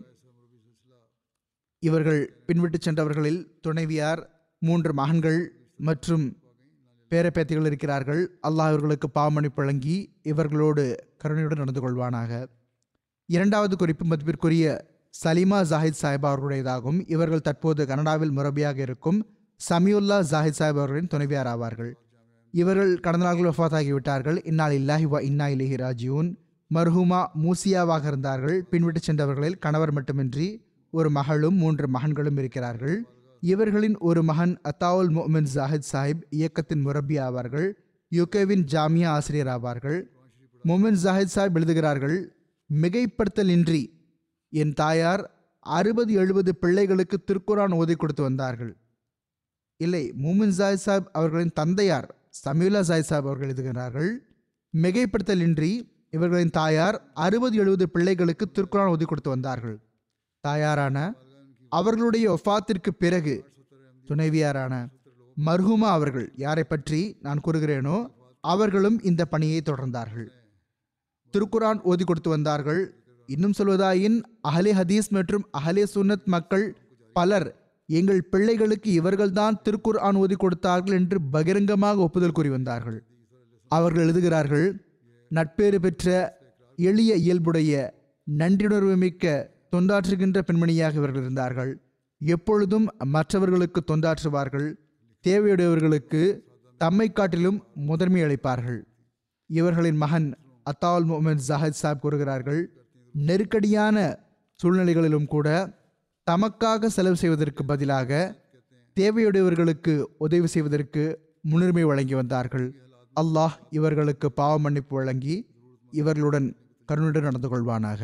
இவர்கள் பின்விட்டு சென்றவர்களில் துணைவியார் மூன்று மகன்கள் மற்றும் பேரப்பேத்திகள் இருக்கிறார்கள் அல்லாஹ் இவர்களுக்கு பாவமன்னிப்பு வழங்கி இவர்களோடு கருணையுடன் நடந்து கொள்வானாக இரண்டாவது குறிப்பு மதிப்பிற்குரிய சலிமா ஜாஹித் சாஹிப் அவர்களுடையதாகும் இவர்கள் தற்போது கனடாவில் முரபியாக இருக்கும் சமியுல்லா ஜாஹித் சாஹிப் அவர்களின் துணைவியார் ஆவார்கள் இவர்கள் கடந்த நாட்கள் வஃபாத்தாகிவிட்டார்கள் இந்நாள் இல்லாஹி வ இன்னா இலிஹி ராஜியூன் மர்ஹூமா மூசியாவாக இருந்தார்கள் பின்விட்டு சென்றவர்களில் கணவர் மட்டுமின்றி ஒரு மகளும் மூன்று மகன்களும் இருக்கிறார்கள் இவர்களின் ஒரு மகன் அத்தாவுல் மொமின் ஜாஹித் சாஹிப் இயக்கத்தின் முரப்பி ஆவார்கள் யுகேவின் ஜாமியா ஆசிரியர் ஆவார்கள் மொமின் ஜாஹித் சாஹிப் எழுதுகிறார்கள் மிகைப்படுத்தலின்றி என் தாயார் அறுபது எழுபது பிள்ளைகளுக்கு திருக்குரான் ஓதி கொடுத்து வந்தார்கள் இல்லை மூமின் ஜாஹித் சாஹிப் அவர்களின் தந்தையார் சமீலா ஜாஹித் சாஹிப் அவர்கள் எழுதுகிறார்கள் மிகைப்படுத்தலின்றி இவர்களின் தாயார் அறுபது எழுபது பிள்ளைகளுக்கு திருக்குரான் ஓதி கொடுத்து வந்தார்கள் தாயாரான அவர்களுடைய ஒஃபாத்திற்கு பிறகு துணைவியாரான மர்ஹூமா அவர்கள் யாரை பற்றி நான் கூறுகிறேனோ அவர்களும் இந்த பணியை தொடர்ந்தார்கள் திருக்குரான் ஓதி கொடுத்து வந்தார்கள் இன்னும் சொல்வதாயின் அஹலே ஹதீஸ் மற்றும் அஹலே சுன்னத் மக்கள் பலர் எங்கள் பிள்ளைகளுக்கு இவர்கள்தான் திருக்குர் ஆன் ஓதி கொடுத்தார்கள் என்று பகிரங்கமாக ஒப்புதல் கூறி வந்தார்கள் அவர்கள் எழுதுகிறார்கள் நட்பேறு பெற்ற எளிய இயல்புடைய நன்றியுணர்வு மிக்க தொண்டாற்றுகின்ற பெண்மணியாக இவர்கள் இருந்தார்கள் எப்பொழுதும் மற்றவர்களுக்கு தொண்டாற்றுவார்கள் தேவையுடையவர்களுக்கு தம்மை காட்டிலும் முதன்மை அளிப்பார்கள் இவர்களின் மகன் அத்தால் முகமது ஜஹத் சாப் கூறுகிறார்கள் நெருக்கடியான சூழ்நிலைகளிலும் கூட தமக்காக செலவு செய்வதற்கு பதிலாக தேவையுடையவர்களுக்கு உதவி செய்வதற்கு முன்னுரிமை வழங்கி வந்தார்கள் அல்லாஹ் இவர்களுக்கு பாவ மன்னிப்பு வழங்கி இவர்களுடன் கருணுடன் நடந்து கொள்வானாக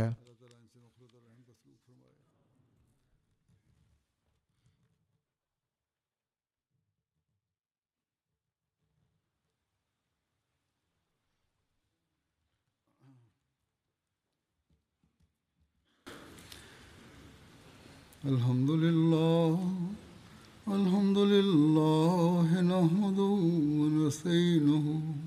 الحمد لله الحمد لله نحمده ونستعينه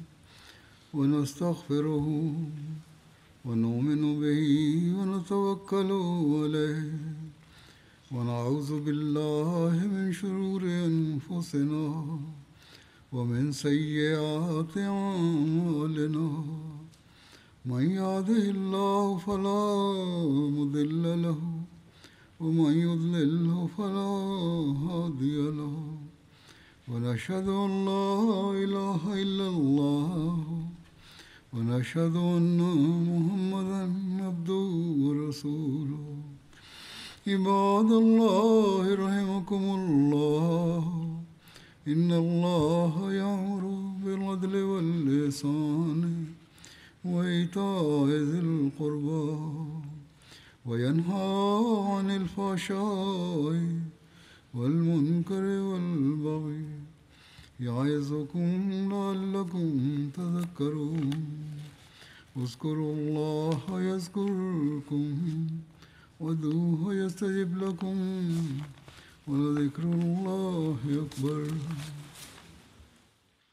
ونستغفره ونؤمن به ونتوكل عليه ونعوذ بالله من شرور انفسنا ومن سيئات اعمالنا من يهده الله فلا مضل له ومن يضلله فلا هادي له ونشهد ان لا اله الا الله ونشهد ان محمدا عبده ورسوله عباد الله رحمكم الله ان الله يامر بالعدل واللسان وايتاء ذي القربى وينهى عن الفحشاء والمنكر والبغي يعظكم لعلكم تذكرون اذكروا الله يذكركم وادعوه يستجب لكم ولذكر الله أكبر